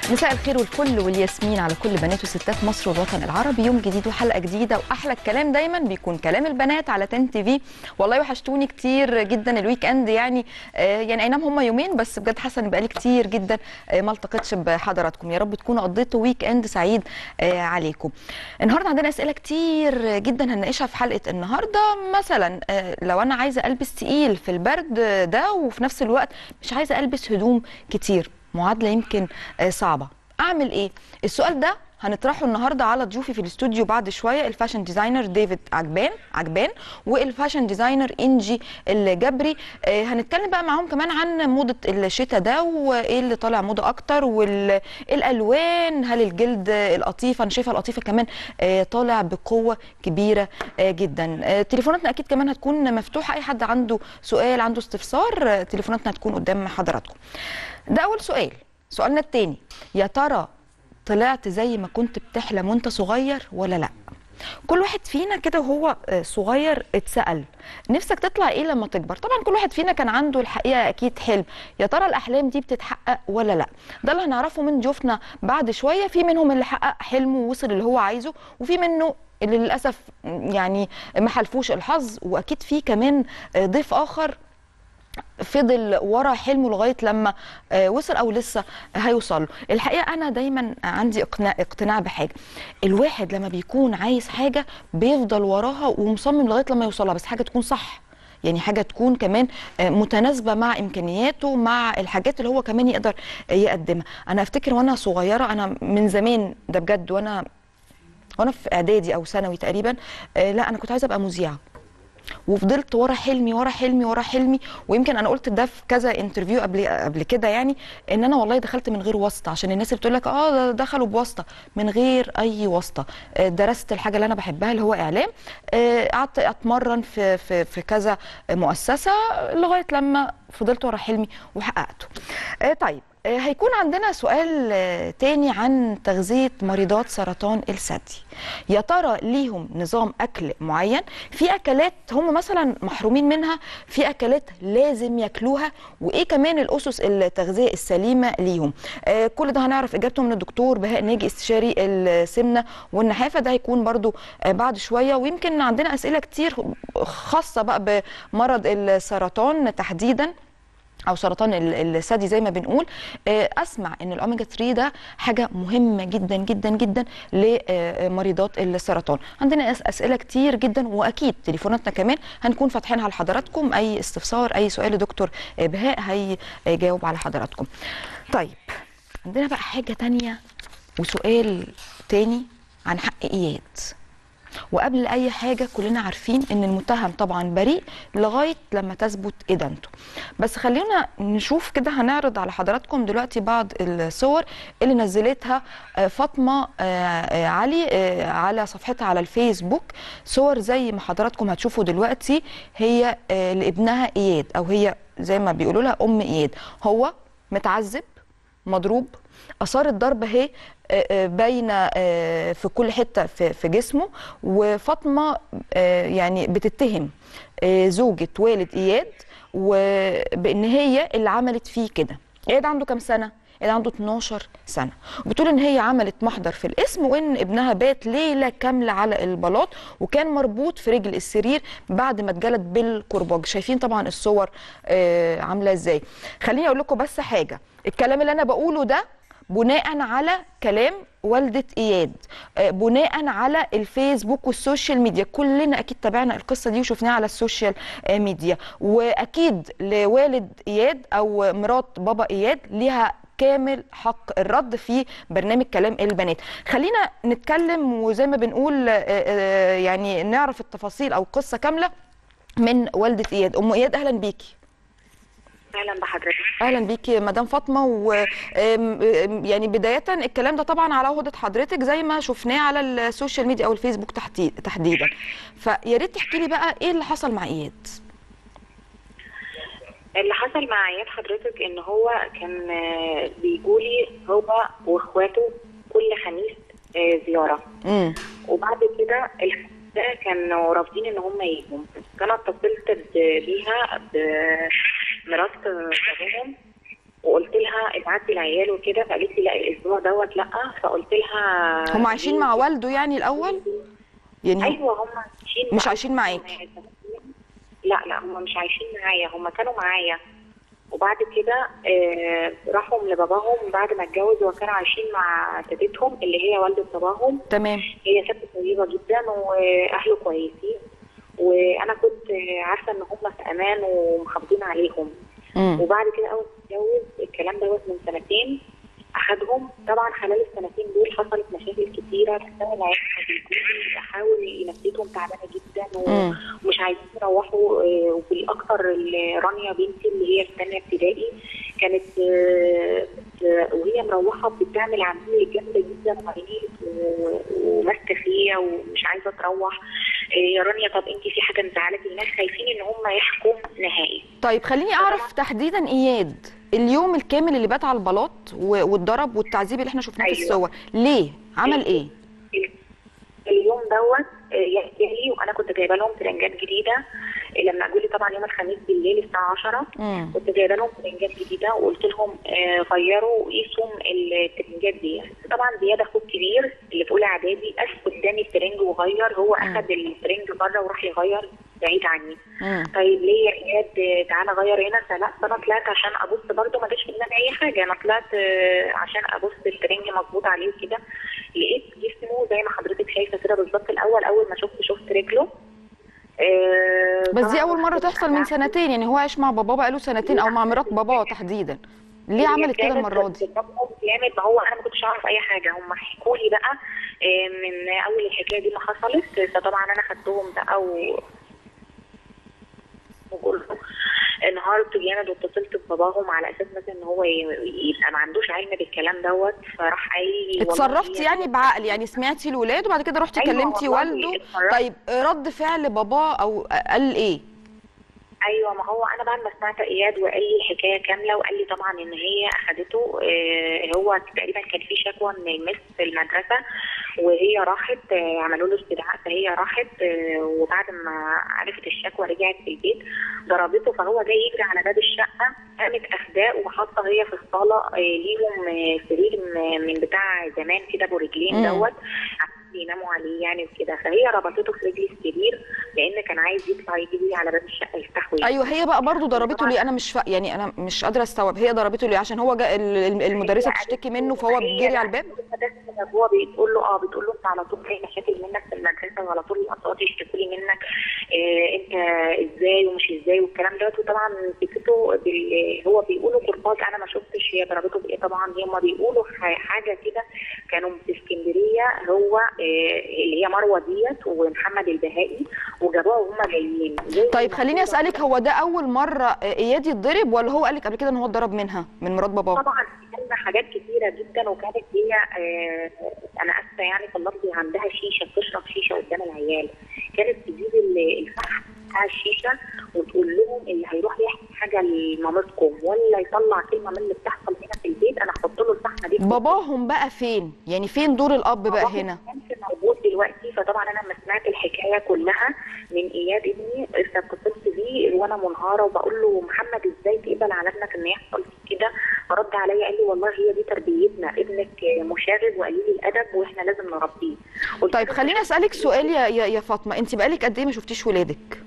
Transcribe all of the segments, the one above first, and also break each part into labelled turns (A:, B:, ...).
A: مساء الخير والفل والياسمين على كل بنات وستات مصر والوطن العربي يوم جديد وحلقه جديده واحلى الكلام دايما بيكون كلام البنات على تن تي في والله وحشتوني كتير جدا الويك اند يعني آه يعني اي نعم هم يومين بس بجد حاسه ان بقالي كتير جدا آه ما التقيتش بحضراتكم يا رب تكونوا قضيتوا ويك اند سعيد آه عليكم النهارده عندنا اسئله كتير جدا هنناقشها في حلقه النهارده مثلا آه لو انا عايزه البس تقيل في البرد ده وفي نفس الوقت مش عايزه البس هدوم كتير معادله يمكن آه صعبه اعمل ايه السؤال ده هنطرحه النهارده على ضيوفي في الاستوديو بعد شويه الفاشن ديزاينر ديفيد عجبان عجبان والفاشن ديزاينر انجي الجبري آه هنتكلم بقى معاهم كمان عن موضه الشتاء ده وايه اللي طالع موضه اكتر والالوان هل الجلد القطيفه انا شايفه القطيفه كمان آه طالع بقوه كبيره آه جدا آه تليفوناتنا اكيد كمان هتكون مفتوحه اي حد عنده سؤال عنده استفسار آه تليفوناتنا هتكون قدام حضراتكم ده اول سؤال سؤالنا التاني يا ترى طلعت زي ما كنت بتحلم وانت صغير ولا لا كل واحد فينا كده وهو صغير اتسأل نفسك تطلع ايه لما تكبر طبعا كل واحد فينا كان عنده الحقيقه اكيد حلم يا ترى الاحلام دي بتتحقق ولا لا ده اللي هنعرفه من ضيوفنا بعد شويه في منهم اللي حقق حلمه ووصل اللي هو عايزه وفي منه اللي للاسف يعني ما حلفوش الحظ واكيد في كمان ضيف اخر فضل ورا حلمه لغايه لما وصل او لسه هيوصل الحقيقه انا دايما عندي اقتناع اقتناع بحاجه الواحد لما بيكون عايز حاجه بيفضل وراها ومصمم لغايه لما يوصلها بس حاجه تكون صح يعني حاجه تكون كمان متناسبه مع امكانياته مع الحاجات اللي هو كمان يقدر يقدمها انا افتكر وانا صغيره انا من زمان ده بجد وانا وانا في اعدادي او ثانوي تقريبا لا انا كنت عايزه ابقى مذيعه وفضلت ورا حلمي ورا حلمي ورا حلمي ويمكن انا قلت ده في كذا انترفيو قبل قبل كده يعني ان انا والله دخلت من غير واسطه عشان الناس اللي بتقول لك اه دخلوا بواسطه من غير اي واسطه درست الحاجه اللي انا بحبها اللي هو اعلام قعدت اتمرن في في في كذا مؤسسه لغايه لما فضلت ورا حلمي وحققته طيب هيكون عندنا سؤال تاني عن تغذية مريضات سرطان الثدي يا ترى ليهم نظام أكل معين في أكلات هم مثلا محرومين منها في أكلات لازم ياكلوها وإيه كمان الأسس التغذية السليمة ليهم آه كل ده هنعرف إجابته من الدكتور بهاء ناجي استشاري السمنة والنحافة ده هيكون برضو آه بعد شوية ويمكن عندنا أسئلة كتير خاصة بقى بمرض السرطان تحديداً او سرطان الثدي زي ما بنقول اسمع ان الاوميجا 3 ده حاجه مهمه جدا جدا جدا لمريضات السرطان عندنا اسئله كتير جدا واكيد تليفوناتنا كمان هنكون فاتحينها لحضراتكم اي استفسار اي سؤال لدكتور بهاء هيجاوب على حضراتكم طيب عندنا بقى حاجه تانية وسؤال تاني عن حق اياد وقبل اي حاجه كلنا عارفين ان المتهم طبعا بريء لغايه لما تثبت ادانته بس خلينا نشوف كده هنعرض على حضراتكم دلوقتي بعض الصور اللي نزلتها فاطمه علي على صفحتها على الفيسبوك صور زي ما حضراتكم هتشوفوا دلوقتي هي لابنها اياد او هي زي ما بيقولوا لها ام اياد هو متعذب مضروب اثار الضرب اهي باينه في كل حته في جسمه وفاطمه يعني بتتهم زوجة والد اياد وبان هي اللي عملت فيه كده اياد عنده كام سنه اياد عنده 12 سنه وبتقول ان هي عملت محضر في الاسم وان ابنها بات ليله كامله على البلاط وكان مربوط في رجل السرير بعد ما اتجلد بالكرباج شايفين طبعا الصور عامله ازاي خليني اقول لكم بس حاجه الكلام اللي انا بقوله ده بناء على كلام والدة إياد بناء على الفيسبوك والسوشيال ميديا كلنا أكيد تابعنا القصة دي وشفناها على السوشيال ميديا وأكيد لوالد إياد أو مرات بابا إياد ليها كامل حق الرد في برنامج كلام البنات خلينا نتكلم وزي ما بنقول يعني نعرف التفاصيل أو القصة كاملة من والدة إياد أم إياد أهلا بيكي
B: اهلا بحضرتك
A: اهلا بيكي مدام فاطمه و يعني بدايه الكلام ده طبعا على عهده حضرتك زي ما شفناه على السوشيال ميديا او الفيسبوك تحديدا فيا ريت تحكي لي بقى ايه اللي حصل مع اياد
B: اللي حصل مع عياد حضرتك ان هو كان بيجولي هو واخواته كل خميس زياره
A: امم
B: وبعد كده ده كانوا رافضين ان هم يجوا فانا اتصلت بيها بمرات باباهم وقلت لها بتعدي العيال وكده فقالت لي لا الاسبوع دوت لا فقلت لها
A: هم عايشين مع والده يعني الاول يعني
B: ايوه هم عايشين
A: مش
B: مع-
A: عايشين معاكي
B: لا لا هم مش عايشين معايا هم كانوا معايا وبعد كده آه راحوا لباباهم بعد ما اتجوزوا وكانوا عايشين مع تيتهم اللي هي والدة باباهم
A: تمام
B: هي ست طيبة جدا واهله كويسين وانا كنت عارفة ان هم في امان ومحافظين عليهم
A: امم
B: وبعد كده اول ما اتجوز الكلام دوت من سنتين اخدهم طبعا خلال السنتين دول حصلت مشاكل كتيره بسبب العيال بيجوا يحاول نفسيتهم تعبانه جدا و-
A: مم.
B: ومش عايزين يروحوا آه، وبالاكثر اللي رانيا بنتي اللي هي في ثانيه ابتدائي كانت آه، آه، وهي مروحه بتعمل عمليه جامده جدا وعينيت و- وماسكه فيا ومش عايزه تروح آه، يا رانيا طب انت في حاجه مزعلك الناس خايفين ان هم يحكوا نهائي
A: طيب خليني اعرف تحديدا اياد اليوم الكامل اللي بات على البلاط و- والضرب والتعذيب اللي احنا شفناه في
B: أيوة.
A: الصور ليه عمل ايه
B: اليوم دوت آه، يحكي لي وانا كنت جايبه لهم ترنجات جديده آه، لما اجوا لي طبعا يوم الخميس بالليل الساعه 10
A: امم
B: كنت جايبه لهم ترنجات جديده وقلت لهم آه، غيروا وقيسوا الترنجات دي طبعا زياد اخوه الكبير اللي في اولى اعدادي قاس قدامي الترنج وغير هو اخد الترنج بره وراح يغير بعيد عني
A: امم
B: طيب ليه يا اياد آه، تعالى غير هنا فلا فانا طلعت عشان ابص برده ما جاش في دماغي اي حاجه انا طلعت آه، عشان ابص الترنج مظبوط عليه وكده لقيت جسمه زي ما حضرتك شايفه كده بالظبط الاول اول ما شفت شفت رجله آه،
A: بس دي
B: طبعاً
A: اول مره
B: رحت
A: تحصل من سنتين يعني هو عايش مع باباه بقاله سنتين او مع مرات باباه تحديدا ليه عملت كده
B: كانت
A: المره دي
B: بتضربهم جامد ما هو انا ما كنتش اعرف اي حاجه هم حكوا لي بقى آه، من اول الحكايه دي ما حصلت فطبعا انا خدتهم بقى و وكله انهارت جامد واتصلت بباباهم على اساس مثلا ان هو ي- يبقى ما عندوش علم بالكلام دوت فراح قال لي والله
A: اتصرفتي
B: هي-
A: يعني بعقل يعني سمعتي الولاد وبعد كده رحتي
B: أيوة
A: كلمتي
B: والله
A: والده
B: اتصرفت.
A: طيب رد فعل باباه او قال ايه
B: ايوه ما هو انا بعد ما سمعت اياد وقال لي الحكايه كامله وقال لي طبعا ان هي اخدته آه، هو تقريبا كان في شكوى من المس في المدرسه وهي راحت آه، عملوا له استدعاء فهي راحت آه، وبعد ما عرفت الشكوى رجعت في البيت ضربته فهو جاي يجري على باب الشقه قامت اخداه وحاطه هي في الصاله آه، ليهم آه، سرير م- من بتاع زمان كده ابو رجلين
A: مم.
B: دوت عشان يناموا عليه يعني وكده فهي ربطته في رجل السرير لان كان عايز يطلع يجري على باب الشقه يفتحه ويجري.
A: ايوه هي بقى برضو ضربته ليه انا مش فا... يعني انا مش قادره استوعب هي ضربته ليه عشان هو جا... ال- ال- المدرسه بتشتكي منه فهو
B: هي
A: جري على الباب
B: بس هو بتقول له اه بتقول له انت على طول في مشاكل منك في المدرسه وعلى طول الاصوات يشتكوا لي منك آه انت ازاي ومش ازاي والكلام دوت وطبعا فكرته بال... هو بيقولوا قربات انا ما شفتش هي ضربته بايه طبعا هم بيقولوا ح- حاجه كده كانوا في اسكندريه هو آه اللي هي مروه ديت ومحمد البهائي وجابوها وهم جايين زي
A: طيب
B: ما
A: خليني
B: هو-
A: اسالك هو ده اول مره اياد يتضرب ولا هو قالك قبل كده ان هو اتضرب منها من مرات باباه
B: طبعا عندنا حاجات كتيره جدا وكانت هي آه انا اسفه يعني في اللفظ عندها شيشه بتشرب شيشه قدام العيال كانت تجيب ال- الفحم بتاع الشيشه وتقول لهم اللي هيروح يحكي حاجه لمامتكم ولا يطلع كلمه من اللي بتحصل هنا في البيت انا هحط له الفحمه دي في
A: باباهم بقى فين يعني فين دور الاب بقى
B: باباهم
A: هنا
B: ما كانش موجود دلوقتي فطبعا انا لما سمعت الحكايه كلها من اياد ابني اتصلت بيه وانا منهاره وبقول له محمد ازاي تقبل على ابنك ان يحصل فيه كده فرد عليا قال لي والله هي دي تربيتنا ابنك مشاغب وقليل الادب واحنا لازم نربيه قلت
A: طيب
B: له
A: خليني اسالك سؤال يا يا, يا فاطمه انت بقالك قد ايه ما شفتيش ولادك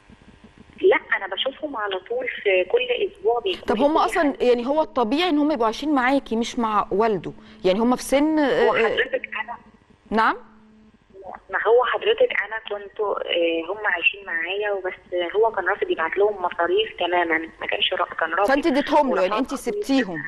B: لا انا بشوفهم على طول في كل اسبوع بيكون
A: طب هم اصلا يعني هو الطبيعي ان هم يبقوا عايشين معاكي مش مع والده يعني هم في سن آه،
B: هو
A: آه،
B: حضرتك انا
A: نعم
B: ما هو حضرتك انا كنت آه، هم عايشين معايا وبس هو كان رافض يبعت لهم مصاريف تماما ما كانش را- كان رافض
A: فانت اديتهم له يعني
B: ورفض
A: انت سبتيهم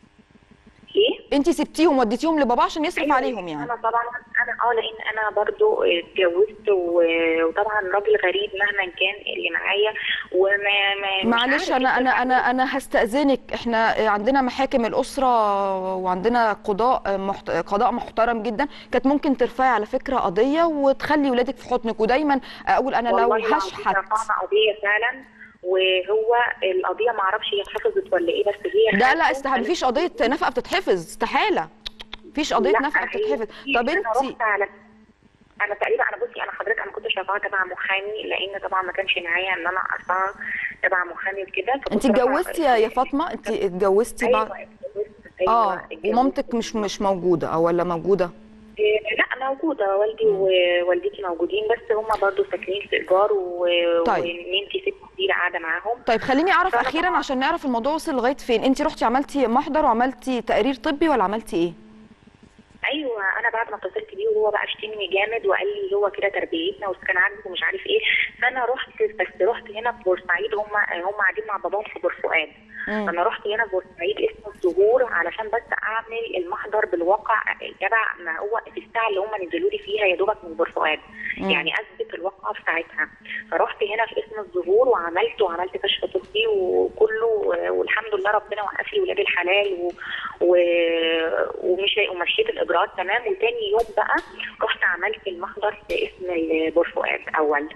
B: ايه
A: انت سبتيهم وديتيهم لبابا عشان يصرف
B: أيوة،
A: عليهم يعني
B: انا طبعا انا اه لان انا برضو اتجوزت و- وطبعا راجل غريب مهما كان اللي معايا وما ما مش
A: معلش
B: عارف
A: انا
B: إنت
A: انا انا انا هستأذنك احنا عندنا محاكم الأسرة وعندنا قضاء محت... قضاء محترم جدا كانت ممكن ترفعي على فكرة قضية وتخلي ولادك في حضنك ودايما اقول انا لو
B: والله العظيم
A: هشحت
B: رفعنا قضيه فعلا وهو القضيه ما اعرفش هي اتحفظت ولا ايه بس هي
A: لا لا
B: خدته
A: استحاله مفيش قضية نفقة بتتحفظ استحالة مفيش قضية
B: لا،
A: نفقة
B: هي
A: بتتحفظ
B: في-
A: طب
B: انا
A: انت
B: رحت على انا تقريبا انا بصي انا حضرتك انا ما كنتش رافعه تبع محامي لان طبعا ما كانش معايا ان انا ارفعها تبع محامي وكده
A: انت
B: فكنت رافعة-
A: اتجوزتي يا يا فاطمة انت اتجوزتي
B: ايوه
A: بعد
B: اتجوزت
A: اه
B: اتجوزت.
A: ومامتك مش مش موجوده او ولا موجوده
B: إيه، لا موجودة والدي ووالدتي موجودين بس هم برضو ساكنين في إيجار و...
A: طيب.
B: وننتي ست كتير قاعدة معاهم
A: طيب خليني اعرف
B: فأنا
A: اخيرا
B: طبعاً-
A: عشان نعرف الموضوع وصل لغايه فين انت رحتي عملتي محضر وعملتي تقرير طبي ولا عملتي ايه
B: ايوه انا بعد ما اتصلت بيه وهو بقى شتمني جامد وقال لي هو كده تربيتنا وكان عاجبه ومش عارف ايه فانا رحت بس رحت هنا في بورسعيد هم هم قاعدين مع باباهم في بورفؤاد
A: مم.
B: فانا رحت هنا في بورسعيد اسمه الزهور علشان بس اعمل المحضر بالواقع تبع ما هو في الساعه اللي هم نزلوا لي فيها يا دوبك من بورفؤاد
A: مم.
B: يعني اثبت الواقعه في ساعتها فرحت هنا في اسم الزهور وعملت وعملت كشف طبي وكله والحمد لله ربنا وقف لي ولاد الحلال و... و... ومش ومشيت الاجراءات تمام وتاني يوم بقى رحت عملت المحضر في اسم البورفؤاد اول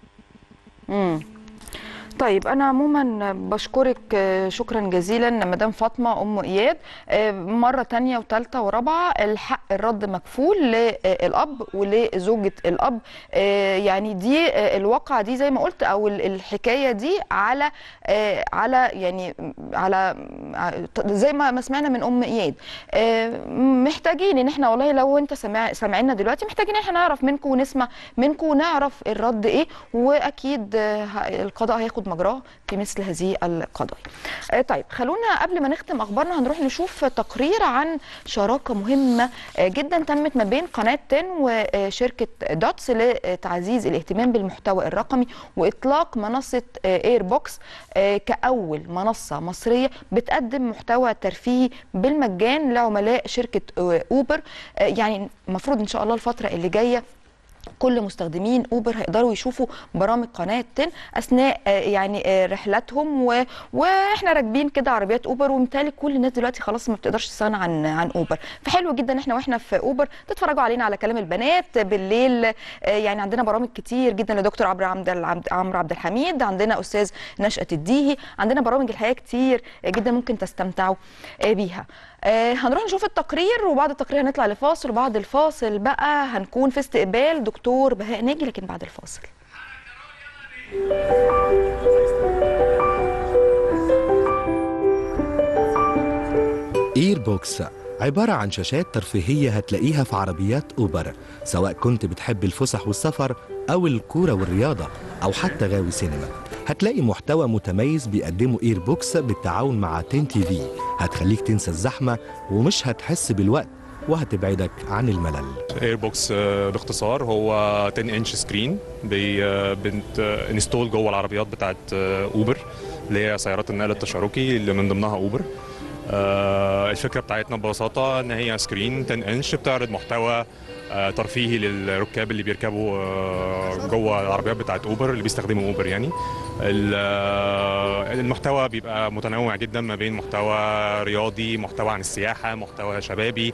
A: امم طيب انا عموما بشكرك آه، شكرا جزيلا مدام فاطمه ام اياد آه، مره تانية وثالثه ورابعه الحق الرد مكفول للاب ولزوجه الاب آه، يعني دي آه، الواقعه دي زي ما قلت او ال- الحكايه دي على آه، على يعني على ع- زي ما ما سمعنا من ام اياد آه، محتاجين ان احنا والله لو انت سامع سامعينا دلوقتي محتاجين ان احنا نعرف منكم ونسمع منكم ونعرف الرد ايه واكيد آه، ه- القضاء هياخد مجراه في مثل هذه القضايا. آه، طيب خلونا قبل ما نختم اخبارنا هنروح نشوف تقرير عن شراكه مهمه آه، جدا تمت ما بين قناه 10 وشركه دوتس لتعزيز الاهتمام بالمحتوى الرقمي واطلاق منصه اير بوكس كاول منصه مصريه بتقدم محتوى ترفيهي بالمجان لعملاء شركه آه، اوبر آه، يعني المفروض ان شاء الله الفتره اللي جايه كل مستخدمين اوبر هيقدروا يشوفوا برامج قناه 10 اثناء آه، يعني آه، رحلاتهم و... واحنا راكبين كده عربيات اوبر ومتهيألي كل الناس دلوقتي خلاص ما بتقدرش تستغنى عن عن اوبر فحلو جدا احنا واحنا في اوبر تتفرجوا علينا على كلام البنات بالليل آه، يعني عندنا برامج كتير جدا لدكتور عمرو عبد العبد عمرو عبد الحميد عندنا استاذ نشأة الديهي عندنا برامج الحياه كتير جدا ممكن تستمتعوا آه، بيها آه، هنروح نشوف التقرير وبعد التقرير هنطلع لفاصل وبعد الفاصل بقى هنكون في استقبال دكتور بهاء ناجي لكن بعد الفاصل
C: اير بوكس عبارة عن شاشات ترفيهية هتلاقيها في عربيات أوبر سواء كنت بتحب الفسح والسفر أو الكورة والرياضة أو حتى غاوي سينما هتلاقي محتوى متميز بيقدمه اير بوكس بالتعاون مع 10 تي في هتخليك تنسى الزحمة ومش هتحس بالوقت وهتبعدك عن الملل
D: ايربوكس باختصار هو 10 انش سكرين بي آه، بنت انستول جوه العربيات بتاعت آه، اوبر اللي هي سيارات النقل التشاركي اللي من ضمنها اوبر آه، الفكره بتاعتنا ببساطه ان هي سكرين 10 انش بتعرض محتوى آه، ترفيهي للركاب اللي بيركبوا آه، جوه العربيات بتاعت اوبر اللي بيستخدموا اوبر يعني ال- آه، المحتوى بيبقى متنوع جدا ما بين محتوى رياضي محتوى عن السياحه محتوى شبابي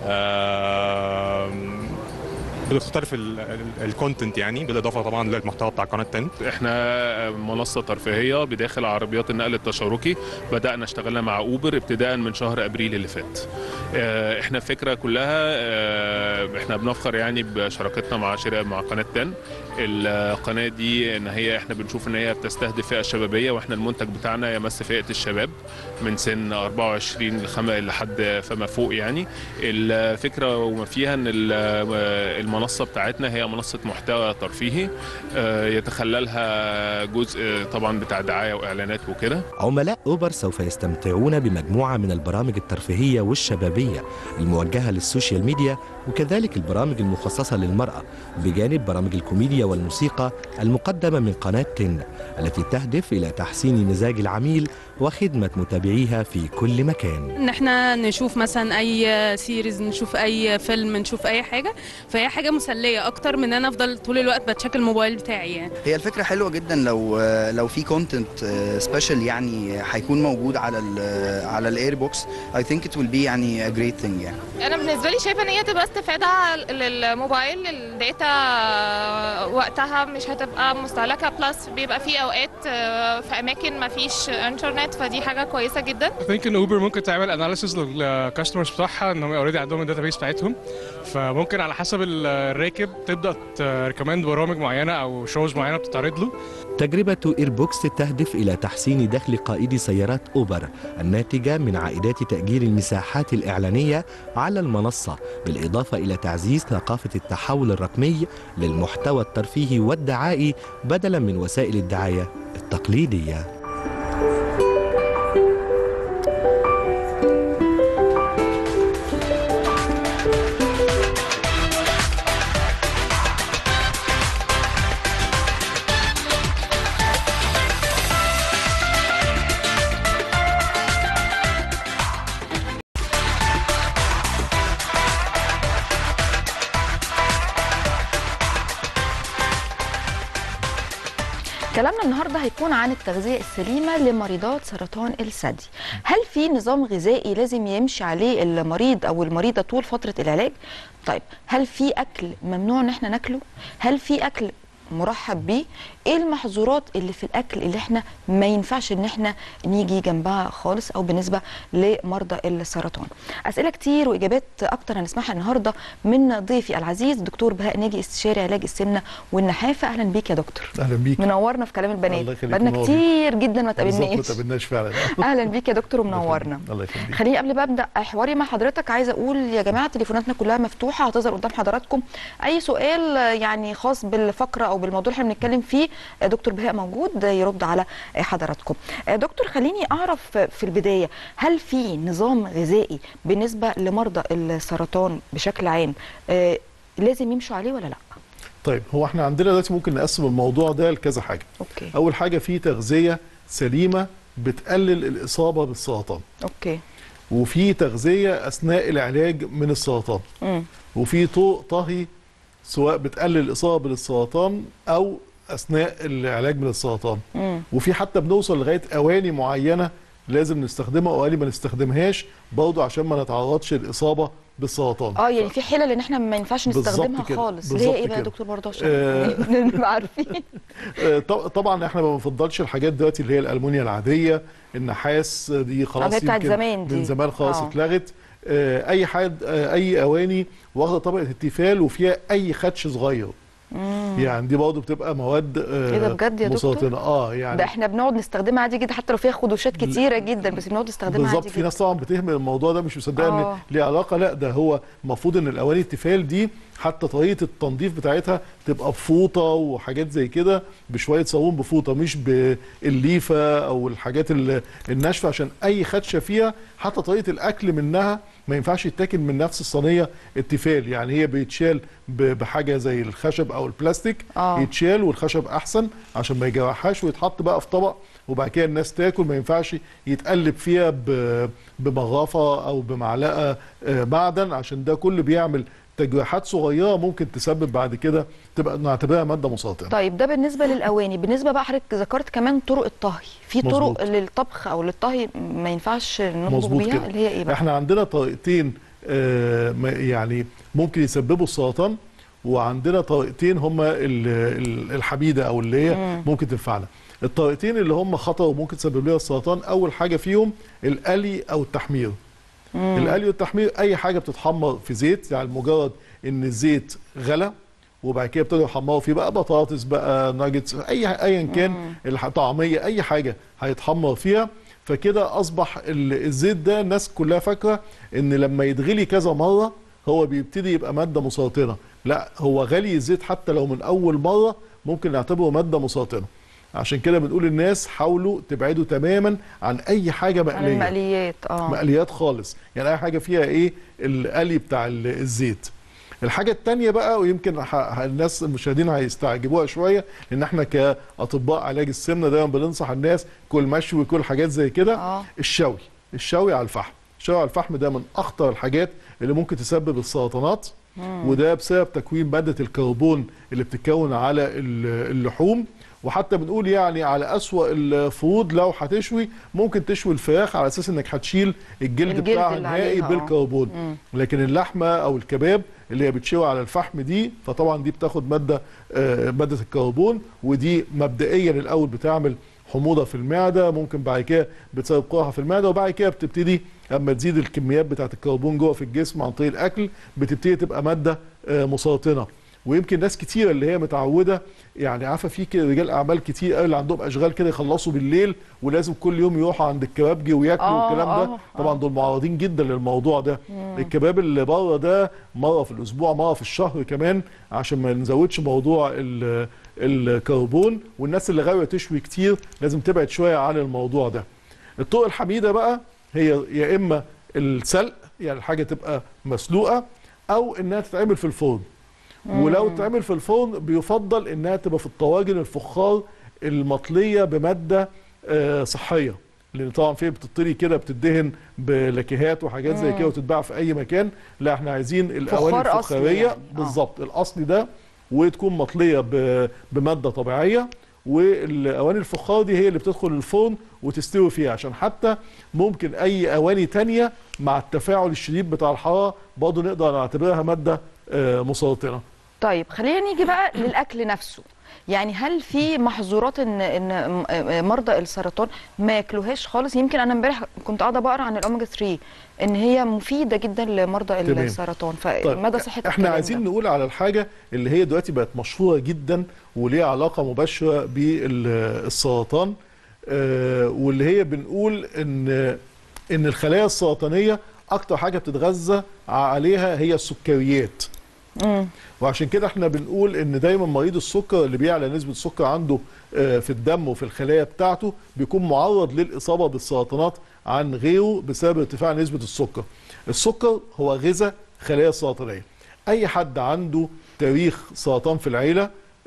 D: آم، بتختلف الكونتنت يعني بالاضافه طبعا للمحتوى بتاع قناه 10
E: احنا منصه ترفيهيه بداخل عربيات النقل التشاركي بدانا اشتغلنا مع اوبر ابتداء من شهر ابريل اللي فات اه، احنا الفكره كلها اه، احنا بنفخر يعني بشراكتنا مع شركه مع قناه 10 القناه دي ان هي احنا بنشوف ان هي بتستهدف فئه شبابيه واحنا المنتج بتاعنا يمس فئه الشباب من سن 24 لخم- لحد فما فوق يعني الفكره وما فيها ان ال- المنصه بتاعتنا هي منصه محتوى ترفيهي اه، يتخللها جزء طبعا بتاع دعايه واعلانات وكده
C: عملاء أوبر سوف يستمتعون بمجموعة من البرامج الترفيهية والشبابية الموجهة للسوشيال ميديا وكذلك البرامج المخصصة للمرأة بجانب برامج الكوميديا والموسيقى المقدمة من قناة 10 التي تهدف إلى تحسين مزاج العميل وخدمة متابعيها في كل مكان
F: ان احنا نشوف مثلا اي سيريز نشوف اي فيلم نشوف اي حاجه فهي حاجه مسليه اكتر من ان انا افضل طول الوقت بتشيك الموبايل بتاعي يعني
G: هي الفكره حلوه جدا لو لو في كونتنت سبيشال يعني هيكون موجود على ال على الاير بوكس اي ثينك ات ويل بي يعني ا جريت ثينج يعني
H: انا بالنسبه لي شايفه ان هي تبقى استفاده للموبايل الداتا وقتها مش هتبقى مستهلكه بلس بيبقى في اوقات آه، في اماكن ما فيش انترنت البيت فدي حاجه كويسه جدا
I: I think ان اوبر ممكن تعمل اناليسيس للكاستمرز بتاعها ان هم اوريدي عندهم الداتابيس بتاعتهم فممكن على حسب ال- الراكب تبدا تريكومند برامج معينه او شوز معينه بتتعرض له
C: تجربة إيربوكس تهدف إلى تحسين دخل قائدي سيارات أوبر الناتجة من عائدات تأجير المساحات الإعلانية على المنصة بالإضافة إلى تعزيز ثقافة التحول الرقمي للمحتوى الترفيهي والدعائي بدلا من وسائل الدعاية التقليدية
A: كلامنا النهارده هيكون عن التغذيه السليمه لمريضات سرطان الثدي هل في نظام غذائي لازم يمشي عليه المريض او المريضه طول فتره العلاج طيب هل في اكل ممنوع ان احنا ناكله هل في اكل مرحب بيه ايه المحظورات اللي في الاكل اللي احنا ما ينفعش ان احنا نيجي جنبها خالص او بالنسبه لمرضى السرطان اسئله كتير واجابات اكتر هنسمعها النهارده من ضيفي العزيز دكتور بهاء ناجي استشاري علاج السمنه والنحافه اهلا بيك يا دكتور
J: اهلا بيك
A: منورنا في كلام البنات
J: الله يخليك،
A: بقالنا
J: منور
A: كتير جدا ما
J: بالظبط ما
A: تقابلناش
J: تقابلناش فعلا
A: اهلا بيك يا دكتور ومنورنا
J: الله يخليك
A: خليني قبل ما ابدا حواري مع حضرتك عايزه اقول يا جماعه تليفوناتنا كلها مفتوحه هتظهر قدام حضراتكم اي سؤال آه، يعني خاص بالفقره او بالموضوع اللي احنا بنتكلم فيه آه، دكتور بهاء موجود آه، يرد على آه، حضراتكم آه، دكتور خليني اعرف آه، في البدايه هل في نظام غذائي بالنسبه لمرضى السرطان بشكل عام آه، لازم يمشوا عليه ولا لا
J: طيب هو احنا عندنا دلوقتي ممكن نقسم الموضوع ده لكذا حاجه
A: اوكي
J: اول حاجه في تغذيه سليمه بتقلل الاصابه بالسرطان
A: اوكي
J: وفي تغذيه اثناء العلاج من السرطان
A: امم
J: وفي طوق طهي سواء بتقلل الاصابه بالسرطان او اثناء العلاج من السرطان
A: امم
J: وفي حتى بنوصل لغايه اواني معينه لازم نستخدمها واواني ما نستخدمهاش برضه عشان ما نتعرضش للاصابه بالسرطان
A: اه يعني في حلل ان احنا ما ينفعش
J: بالظبط
A: نستخدمها
J: كده،
A: خالص اللي هي
J: بالظبط
A: ايه بقى يا
J: كده.
A: دكتور برضه عشان
J: آه.
A: نبقى عارفين
J: آه، ط- طبعا احنا ما بنفضلش الحاجات دلوقتي اللي هي الالمونيا العاديه النحاس دي خلاص
A: هي بتاعت
J: يمكن
A: زمان دي.
J: من زمان خلاص
A: آه.
J: اتلغت آه، اي حد آه، اي اواني واخده طبقه التيفال وفيها اي خدش صغير يعني دي برضه بتبقى مواد آه،
A: إيه ده بجد يا دكتور؟
J: مسرطنه اه
A: ده
J: يعني
A: احنا بنقعد نستخدمها عادي جدا حتى لو فيها خدوشات كتيره جدا بس بنقعد نستخدمها
J: بالظبط
A: عادي
J: في
A: جدا
J: ناس طبعا بتهمل الموضوع ده مش مصدقه
A: آه.
J: ان ليه علاقه لا ده هو المفروض ان الاواني التيفال دي حتى طريقه التنظيف بتاعتها تبقى بفوطه وحاجات زي كده بشويه صابون بفوطه مش بالليفه او الحاجات ال- الناشفه عشان اي خدشه فيها حتى طريقه الاكل منها ما ينفعش يتاكل من نفس الصينيه التيفال يعني هي بيتشال ب- بحاجه زي الخشب او البلاستيك
A: آه.
J: يتشال والخشب احسن عشان ما يجرحهاش ويتحط بقى في طبق وبعد كده الناس تاكل ما ينفعش يتقلب فيها ب- بمغرفه او بمعلقه آه، معدن عشان ده كله بيعمل تجريحات صغيره ممكن تسبب بعد كده تبقى نعتبرها ماده مسرطنه
A: طيب ده بالنسبه للاواني بالنسبه بقى حضرتك ذكرت كمان طرق الطهي في طرق
J: مظبوط.
A: للطبخ او للطهي ما ينفعش نطبخ
J: مظبوط
A: بيها
J: كده.
A: اللي هي ايه بقى
J: احنا عندنا طريقتين آه، ما- يعني ممكن يسببوا السرطان وعندنا طريقتين هما ال- ال- الحميده او اللي هي
A: مم.
J: ممكن تنفعنا الطريقتين اللي هم خطر وممكن تسبب لنا السرطان اول حاجه فيهم القلي او التحمير
A: مم.
J: القلي والتحمير اي حاجه بتتحمر في زيت يعني مجرد ان الزيت غلى وبعد كده ابتدوا يحمروا فيه بقى بطاطس بقى ناجتس اي ايا كان الح- طعميه اي حاجه هيتحمر فيها فكده اصبح ال- الزيت ده الناس كلها فاكره ان لما يتغلي كذا مره هو بيبتدي يبقى ماده مسرطنه لا هو غلي الزيت حتى لو من اول مره ممكن نعتبره ماده مسرطنه عشان كده بنقول للناس حاولوا تبعدوا تماما عن اي حاجه
A: عن
J: مقليه
A: المقليات اه
J: مقليات خالص يعني اي حاجه فيها ايه القلي بتاع ال- الزيت الحاجة التانية بقى ويمكن ح- ح- الناس المشاهدين هيستعجبوها شوية لأن احنا كأطباء علاج السمنة دايما بننصح الناس كل مشوي كل حاجات زي كده
A: اه
J: الشوي الشوي على الفحم الشوي على الفحم ده من أخطر الحاجات اللي ممكن تسبب السرطانات وده بسبب تكوين مادة الكربون اللي بتتكون على ال- اللحوم وحتى بنقول يعني على أسوأ الفروض لو هتشوي ممكن تشوي الفراخ على أساس إنك هتشيل الجلد,
A: الجلد
J: بتاعها
A: اللي
J: نهائي
A: عليها، آه.
J: بالكربون
A: مم.
J: لكن اللحمه او الكباب اللي هي بتشوي على الفحم دي فطبعا دي بتاخد ماده آه، ماده الكربون ودي مبدئيا الاول بتعمل حموضه في المعده ممكن بعد كده بتسبب قرحه في المعده وبعد كده بتبتدي اما تزيد الكميات بتاعه الكربون جوه في الجسم عن طريق الاكل بتبتدي تبقى ماده آه، مسرطنه ويمكن ناس كتير اللي هي متعوده يعني عارفه في كده رجال اعمال كتير قوي اللي عندهم اشغال كده يخلصوا بالليل ولازم كل يوم يروحوا عند الكبابجي وياكلوا
A: آه،
J: والكلام ده
A: آه،
J: طبعا دول معرضين جدا للموضوع ده الكباب اللي بره ده مره في الاسبوع مره في الشهر كمان عشان ما نزودش موضوع ال- الكربون والناس اللي غاويه تشوي كتير لازم تبعد شويه عن الموضوع ده الطرق الحميده بقى هي يا اما السلق يعني الحاجه تبقى مسلوقه او انها تتعمل في الفرن ولو تتعمل في الفرن بيفضل انها تبقى في الطواجن الفخار المطليه بماده آه، صحيه لان طبعا في بتطري كده بتدهن بلاكيهات وحاجات زي كده وتتباع في اي مكان لا احنا عايزين الاواني
A: فخار أصلي
J: الفخاريه
A: يعني. آه.
J: بالظبط الاصلي ده وتكون مطليه ب- بماده طبيعيه والاواني الفخار دي هي اللي بتدخل الفرن وتستوي فيها عشان حتى ممكن اي اواني تانية مع التفاعل الشديد بتاع الحراره برضه نقدر نعتبرها ماده آه، مسرطنه
A: طيب خلينا نيجي بقى للاكل نفسه يعني هل في محظورات ان ان م- مرضى السرطان ما ياكلوهاش خالص يمكن انا امبارح كنت قاعده بقرا عن الاوميجا 3 ان هي مفيده جدا لمرضى
J: تمام.
A: السرطان فمدى صحه
J: احنا
A: الكلام
J: عايزين
A: ده؟
J: نقول على الحاجه اللي هي دلوقتي بقت مشهوره جدا وليها علاقه مباشره بالسرطان آه، واللي هي بنقول ان ان الخلايا السرطانيه اكتر حاجه بتتغذى عليها هي السكريات
A: مم.
J: وعشان كده احنا بنقول ان دايما مريض السكر اللي بيعلى نسبه السكر عنده آه، في الدم وفي الخلايا بتاعته بيكون معرض للاصابه بالسرطانات عن غيره بسبب ارتفاع نسبه السكر. السكر هو غذاء خلايا سرطانيه. اي حد عنده تاريخ سرطان في العيله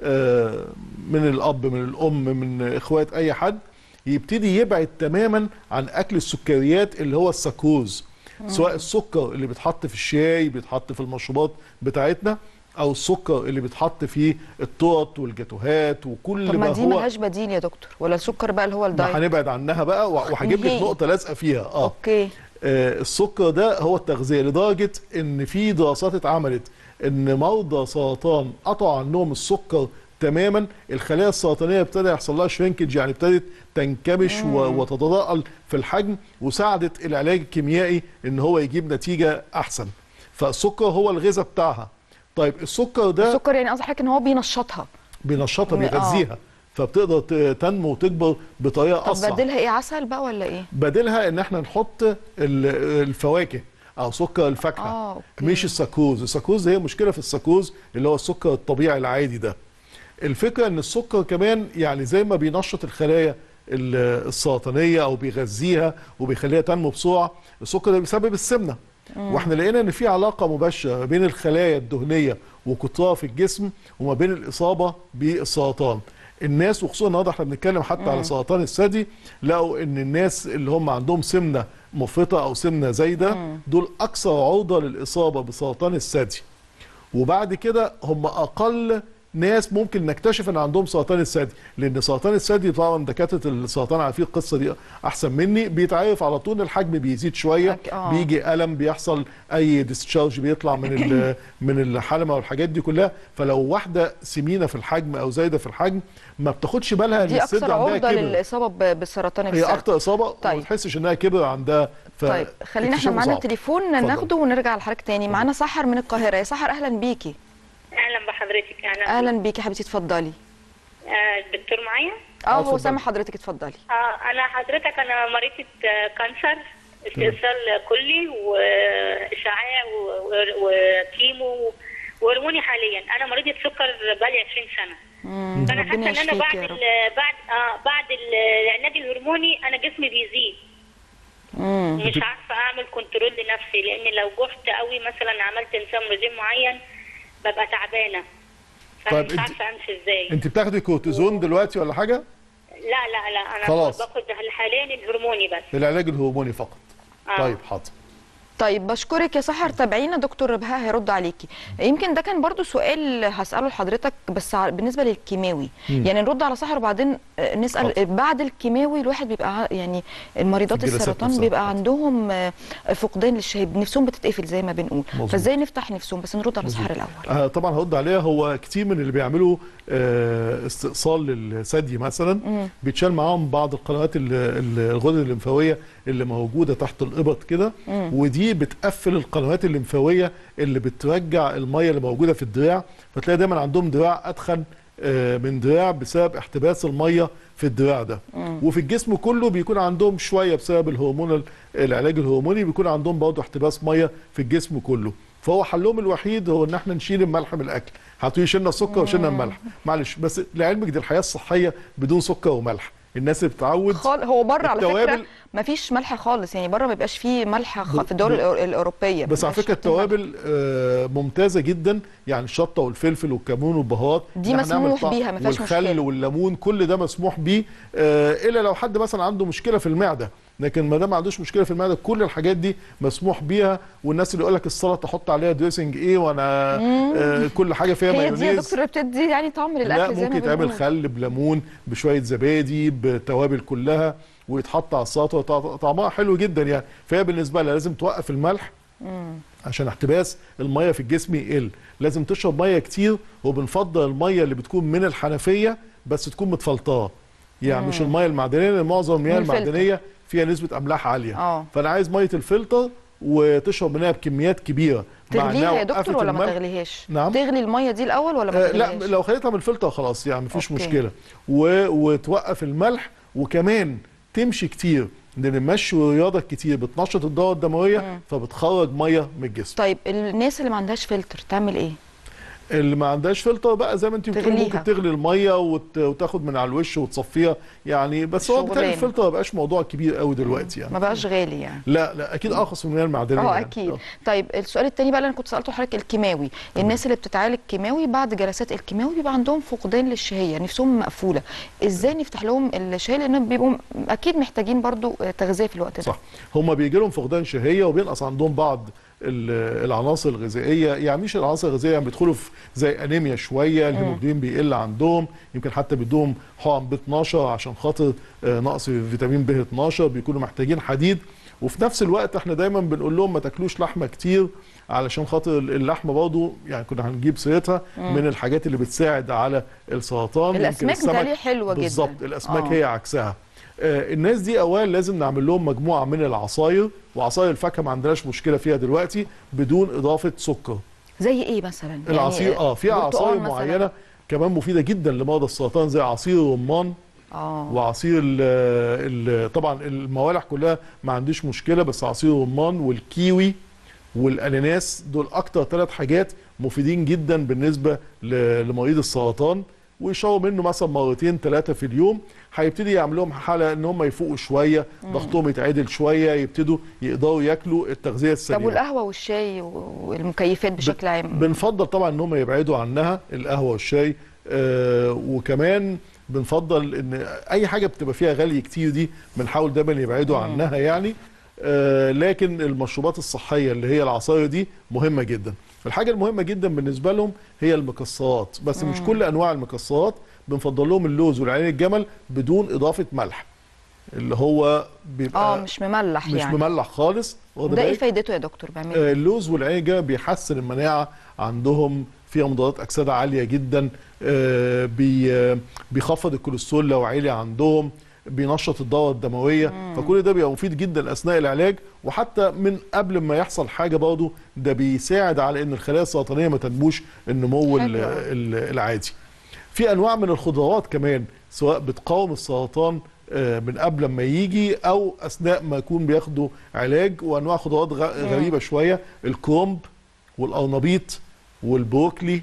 J: آه، من الاب من الام من اخوات اي حد يبتدي يبعد تماما عن اكل السكريات اللي هو السكروز سواء السكر اللي بيتحط في الشاي بيتحط في المشروبات بتاعتنا او السكر اللي بيتحط في التورت والجاتوهات وكل
A: طب
J: ما
A: ما دي
J: هو
A: ملهاش بديل يا دكتور ولا السكر بقى اللي هو
J: ما
A: الدايت
J: هنبعد عنها بقى وه- وهجيب لك
A: نهائي.
J: نقطه لازقه فيها اه
A: اوكي
J: آه، السكر ده هو التغذيه لدرجه ان في دراسات اتعملت ان مرضى سرطان قطعوا عنهم السكر تماما الخلايا السرطانيه ابتدى يحصل لها شرينكج يعني ابتدت تنكمش و- وتتضاءل في الحجم وساعدت العلاج الكيميائي ان هو يجيب نتيجه احسن فالسكر هو الغذاء بتاعها طيب السكر ده
A: السكر يعني قصدي حضرتك ان هو بينشطها
J: بينشطها
A: م-
J: بيغذيها فبتقدر ت- تنمو وتكبر بطريقه
A: طب
J: اسرع
A: بديلها ايه عسل بقى ولا ايه
J: بديلها ان احنا نحط ال- الفواكه او سكر الفاكهه
A: آه، أوكي.
J: مش السكروز السكروز هي مشكله في السكروز اللي هو السكر الطبيعي العادي ده الفكره ان السكر كمان يعني زي ما بينشط الخلايا ال- السرطانيه او بيغذيها وبيخليها تنمو بسرعه السكر ده بيسبب السمنه واحنا لقينا ان في علاقه مباشره بين الخلايا الدهنيه وكترها في الجسم وما بين الاصابه بالسرطان الناس وخصوصا النهارده احنا بنتكلم حتى على سرطان الثدي لقوا ان الناس اللي هم عندهم سمنه مفرطه او سمنه زايده دول اكثر عرضه للاصابه بسرطان الثدي وبعد كده هم اقل ناس ممكن نكتشف ان عندهم سرطان الثدي لان سرطان الثدي طبعا دكاتره السرطان عارفين القصه دي احسن مني بيتعرف على طول الحجم بيزيد شويه
A: أك- آه.
J: بيجي الم بيحصل اي ديسشارج بيطلع من ال- من الحلمه والحاجات دي كلها فلو واحده سمينه في الحجم او زايده في الحجم ما بتاخدش بالها ان
A: دي
J: الصدر
A: اكثر
J: عندها
A: عرضه
J: كبر
A: للاصابه ب- بسرطان
J: هي
A: الثدي
J: اكتر اصابه
A: طيب.
J: وما تحسش انها كبر عندها ف
A: طيب خلينا احنا
J: اكتشافه
A: معانا
J: صعب.
A: تليفون
J: اتفضل.
A: ناخده ونرجع لحضرتك تاني معانا سحر من القاهره يا سحر اهلا بيكي
B: اهلا بحضرتك اهلا
A: اهلا بيكي حبيبتي اتفضلي
B: آه، الدكتور معايا
A: اه
J: آه،
A: هو
J: اتفضلي.
A: سامع حضرتك اتفضلي
B: اه انا حضرتك انا مريضة آه، كانسر استئصال كلي واشعاع و- و- وكيمو وهرموني حاليا انا مريضة سكر بقالي 20 سنة فانا
A: ربنا
B: حاسه ان انا
A: يشفيك
B: بعد
A: يا رب.
B: ال- بعد اه بعد ال- العناد الهرموني انا جسمي بيزيد
A: امم
B: مش عارفه اعمل كنترول لنفسي لان لو جحت قوي مثلا عملت نظام رجيم معين ببقى تعبانه فانا
J: طيب
B: مش
J: انت-
B: عارفه امشي ازاي
J: انت بتاخدي كورتيزون دلوقتي ولا حاجه
B: لا لا لا انا
J: خلاص.
B: باخد حاليا الهرموني بس
J: العلاج الهرموني فقط
B: آه.
J: طيب حاضر
A: طيب بشكرك يا سحر تابعينا دكتور بهاء هيرد عليكي يمكن ده كان برضو سؤال هسأله لحضرتك بس ع- بالنسبة للكيماوي يعني نرد على سحر وبعدين آه، نسأل
J: حاضر.
A: بعد الكيماوي الواحد بيبقى ع- يعني المريضات
J: الجلسات
A: السرطان
J: نفسها.
A: بيبقى
J: حاضر.
A: عندهم آه، فقدان للشهية نفسهم بتتقفل زي ما بنقول
J: مظبوط.
A: فازاي نفتح نفسهم بس نرد على سحر الأول
J: آه طبعا هرد عليها هو كتير من اللي بيعملوا آه، استئصال للثدي مثلا
A: مم.
J: بيتشال معاهم بعض القنوات ال- ال- الغدد الليمفاويه اللي موجوده تحت الابط كده
A: مم.
J: ودي بتقفل القنوات الليمفاويه اللي بترجع الميه اللي موجوده في الدراع فتلاقي دايما عندهم دراع اتخن آه، من دراع بسبب احتباس الميه في الدراع ده
A: مم.
J: وفي الجسم كله بيكون عندهم شويه بسبب الهرمون العلاج الهرموني بيكون عندهم برضه احتباس ميه في الجسم كله فهو حلهم الوحيد هو ان احنا نشيل الملح من الاكل هتقولي شلنا السكر وشلنا الملح معلش بس لعلمك دي الحياه الصحيه بدون سكر وملح الناس اللي بتتعود
A: خال... هو بره على فكره
J: التوابل-
A: ما فيش ملح خالص يعني بره ما بيبقاش فيه ملح خ...
J: ب-
A: في الدول
J: ب-
A: الأور- الاوروبيه
J: بس على
A: مبيبقاش
J: فكره
A: فيه ملح.
J: التوابل آه، ممتازه جدا يعني الشطه والفلفل والكمون والبهارات
A: دي
J: إن إحنا نعمل
A: مسموح
J: طعم-
A: بيها، ما فيهاش
J: والخل
A: مشكلة.
J: والليمون كل ده مسموح بيه آه، الا لو حد مثلا عنده مشكله في المعده لكن ما دام ما عندوش مشكله في المعده كل الحاجات دي مسموح بيها والناس اللي يقول لك السلطه احط عليها دريسنج ايه وانا آه، كل حاجه فيها
A: هي دي يا
J: مايونيز
A: دكتور اللي بتدي يعني طعم للاكل
J: لا
A: زي ما
J: ممكن يتعمل
A: بنقول.
J: خل بليمون بشويه زبادي بتوابل كلها ويتحط على السلطه وطع- طعمها حلو جدا يعني فهي بالنسبه لها لازم توقف الملح
A: مم.
J: عشان احتباس الميه في الجسم يقل لازم تشرب ميه كتير وبنفضل الميه اللي بتكون من الحنفيه بس تكون متفلتاه يعني
A: مم.
J: مش الميه المعدنيه لان معظم المياه
A: من الفلتر.
J: المعدنيه فيها نسبه املاح عاليه
A: اه
J: فانا عايز ميه الفلتر وتشرب منها بكميات كبيره مع
A: تغليها
J: إنها
A: يا دكتور
J: وقفت
A: ولا ما
J: الملح.
A: تغليهاش
J: نعم.
A: تغلي الميه دي الاول ولا ما
J: آه،
A: تغليهاش
J: لا لو خليتها من الفلتر خلاص يعني مفيش
A: أوكي.
J: مشكله و... وتوقف الملح وكمان تمشي كتير لان المشي والرياضه كتير بتنشط الدوره الدمويه
A: مم.
J: فبتخرج ميه من الجسم
A: طيب الناس اللي ما عندهاش فلتر تعمل ايه
J: اللي ما عندهاش فلتر بقى زي ما انت بتقولي
A: تغليها.
J: ممكن تغلي الميه وت... وتاخد من على الوش وتصفيها يعني بس هو بالتالي
A: شغلانة.
J: الفلتر ما بقاش موضوع كبير قوي دلوقتي يعني
A: ما بقاش غالي يعني
J: لا لا اكيد ارخص من المياه المعدنيه
A: اه
J: يعني.
A: اكيد طيب السؤال التاني بقى اللي انا كنت سالته لحضرتك الكيماوي الناس اللي بتتعالج كيماوي بعد جلسات الكيماوي بيبقى عندهم فقدان للشهيه نفسهم مقفوله ازاي نفتح لهم الشهيه لان بيبقوا اكيد محتاجين برضو تغذيه في الوقت ده
J: صح هم بيجي لهم فقدان شهيه وبينقص عندهم بعض ال- العناصر الغذائيه يعني مش العناصر الغذائيه يعني بيدخلوا في زي انيميا شويه الهيموجلوبين بيقل عندهم يمكن حتى بيدوهم حقن ب 12 عشان خاطر آه، نقص فيتامين ب 12 بيكونوا محتاجين حديد وفي نفس الوقت احنا دايما بنقول لهم ما تاكلوش لحمه كتير علشان خاطر اللحمه برضه يعني كنا هنجيب سيرتها
A: مم.
J: من الحاجات اللي بتساعد على السرطان يمكن
A: الاسماك
J: السمك
A: متهيألي حلوه جدا
J: بالظبط الاسماك
A: آه.
J: هي عكسها آه، الناس دي اولا لازم نعمل لهم مجموعه من العصاير وعصاير الفاكهه ما عندناش مشكله فيها دلوقتي بدون اضافه سكر
A: زي ايه مثلا
J: العصير اه في
A: برتقال
J: عصاير
A: مثلاً؟
J: معينه كمان مفيده جدا لمرضى السرطان زي عصير الرمان
A: اه
J: وعصير ال ال طبعا الموالح كلها ما عنديش مشكله بس عصير الرمان والكيوي والاناناس دول اكتر ثلاث حاجات مفيدين جدا بالنسبه ل- لمريض السرطان ويشربوا منه مثلا مرتين ثلاثه في اليوم هيبتدي يعمل لهم حاله ان هم يفوقوا شويه
A: مم.
J: ضغطهم يتعدل شويه يبتدوا يقدروا ياكلوا التغذيه
A: طب
J: السليمه
A: والقهوه والشاي والمكيفات بشكل عام
J: بنفضل طبعا ان هم يبعدوا عنها القهوه والشاي آه وكمان بنفضل ان اي حاجه بتبقى فيها غلي كتير دي بنحاول دايما يبعدوا عنها يعني آه لكن المشروبات الصحيه اللي هي العصاير دي مهمه جدا الحاجه المهمه جدا بالنسبه لهم هي المكسرات بس مش
A: مم.
J: كل انواع المكسرات بنفضل لهم اللوز والعين الجمل بدون اضافه ملح اللي هو بيبقى
A: اه مش مملح
J: مش
A: يعني
J: مملح خالص واخد
A: ده ايه
J: بالك؟
A: فايدته يا دكتور بيعمل
J: آه،
A: ايه
J: اللوز والعيجة بيحسن المناعة عندهم فيها مضادات أكسدة عالية جدا آه، بي آه، بيخفض الكوليسترول لو عالي عندهم بينشط الدورة الدموية
A: مم.
J: فكل ده بيبقى مفيد جدا أثناء العلاج وحتى من قبل ما يحصل حاجة برضه ده بيساعد على إن الخلايا السرطانية ما تنموش النمو ال-
A: حلو.
J: ال- العادي في أنواع من الخضروات كمان سواء بتقاوم السرطان آه، من قبل ما يجي او اثناء ما يكون بياخدوا علاج وانواع خضروات غ-
A: مم.
J: غريبه شويه الكرنب والقرنبيط والبروكلي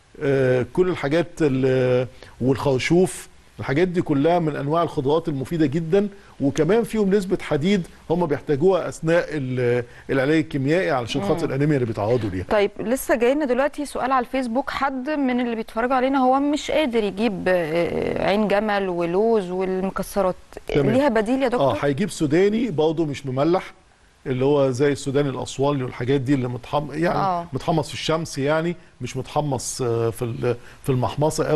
J: آه، كل الحاجات ال- والخرشوف الحاجات دي كلها من انواع الخضروات المفيده جدا وكمان فيهم نسبه حديد هم بيحتاجوها اثناء ال- العلاج الكيميائي علشان
A: مم.
J: خاطر الانيميا اللي بيتعرضوا ليها
A: طيب لسه جاي لنا دلوقتي سؤال على الفيسبوك حد من اللي بيتفرجوا علينا هو مش قادر يجيب آه، عين جمل ولوز والمكسرات
J: تمام.
A: ليها بديل يا
J: اه
A: دكتور
J: هيجيب سوداني برضه مش مملح اللي هو زي السوداني الاسواني والحاجات دي اللي متحم يعني
A: آه.
J: آه. متحمص في الشمس يعني مش متحمص آه، في ال- في المحمصه قوي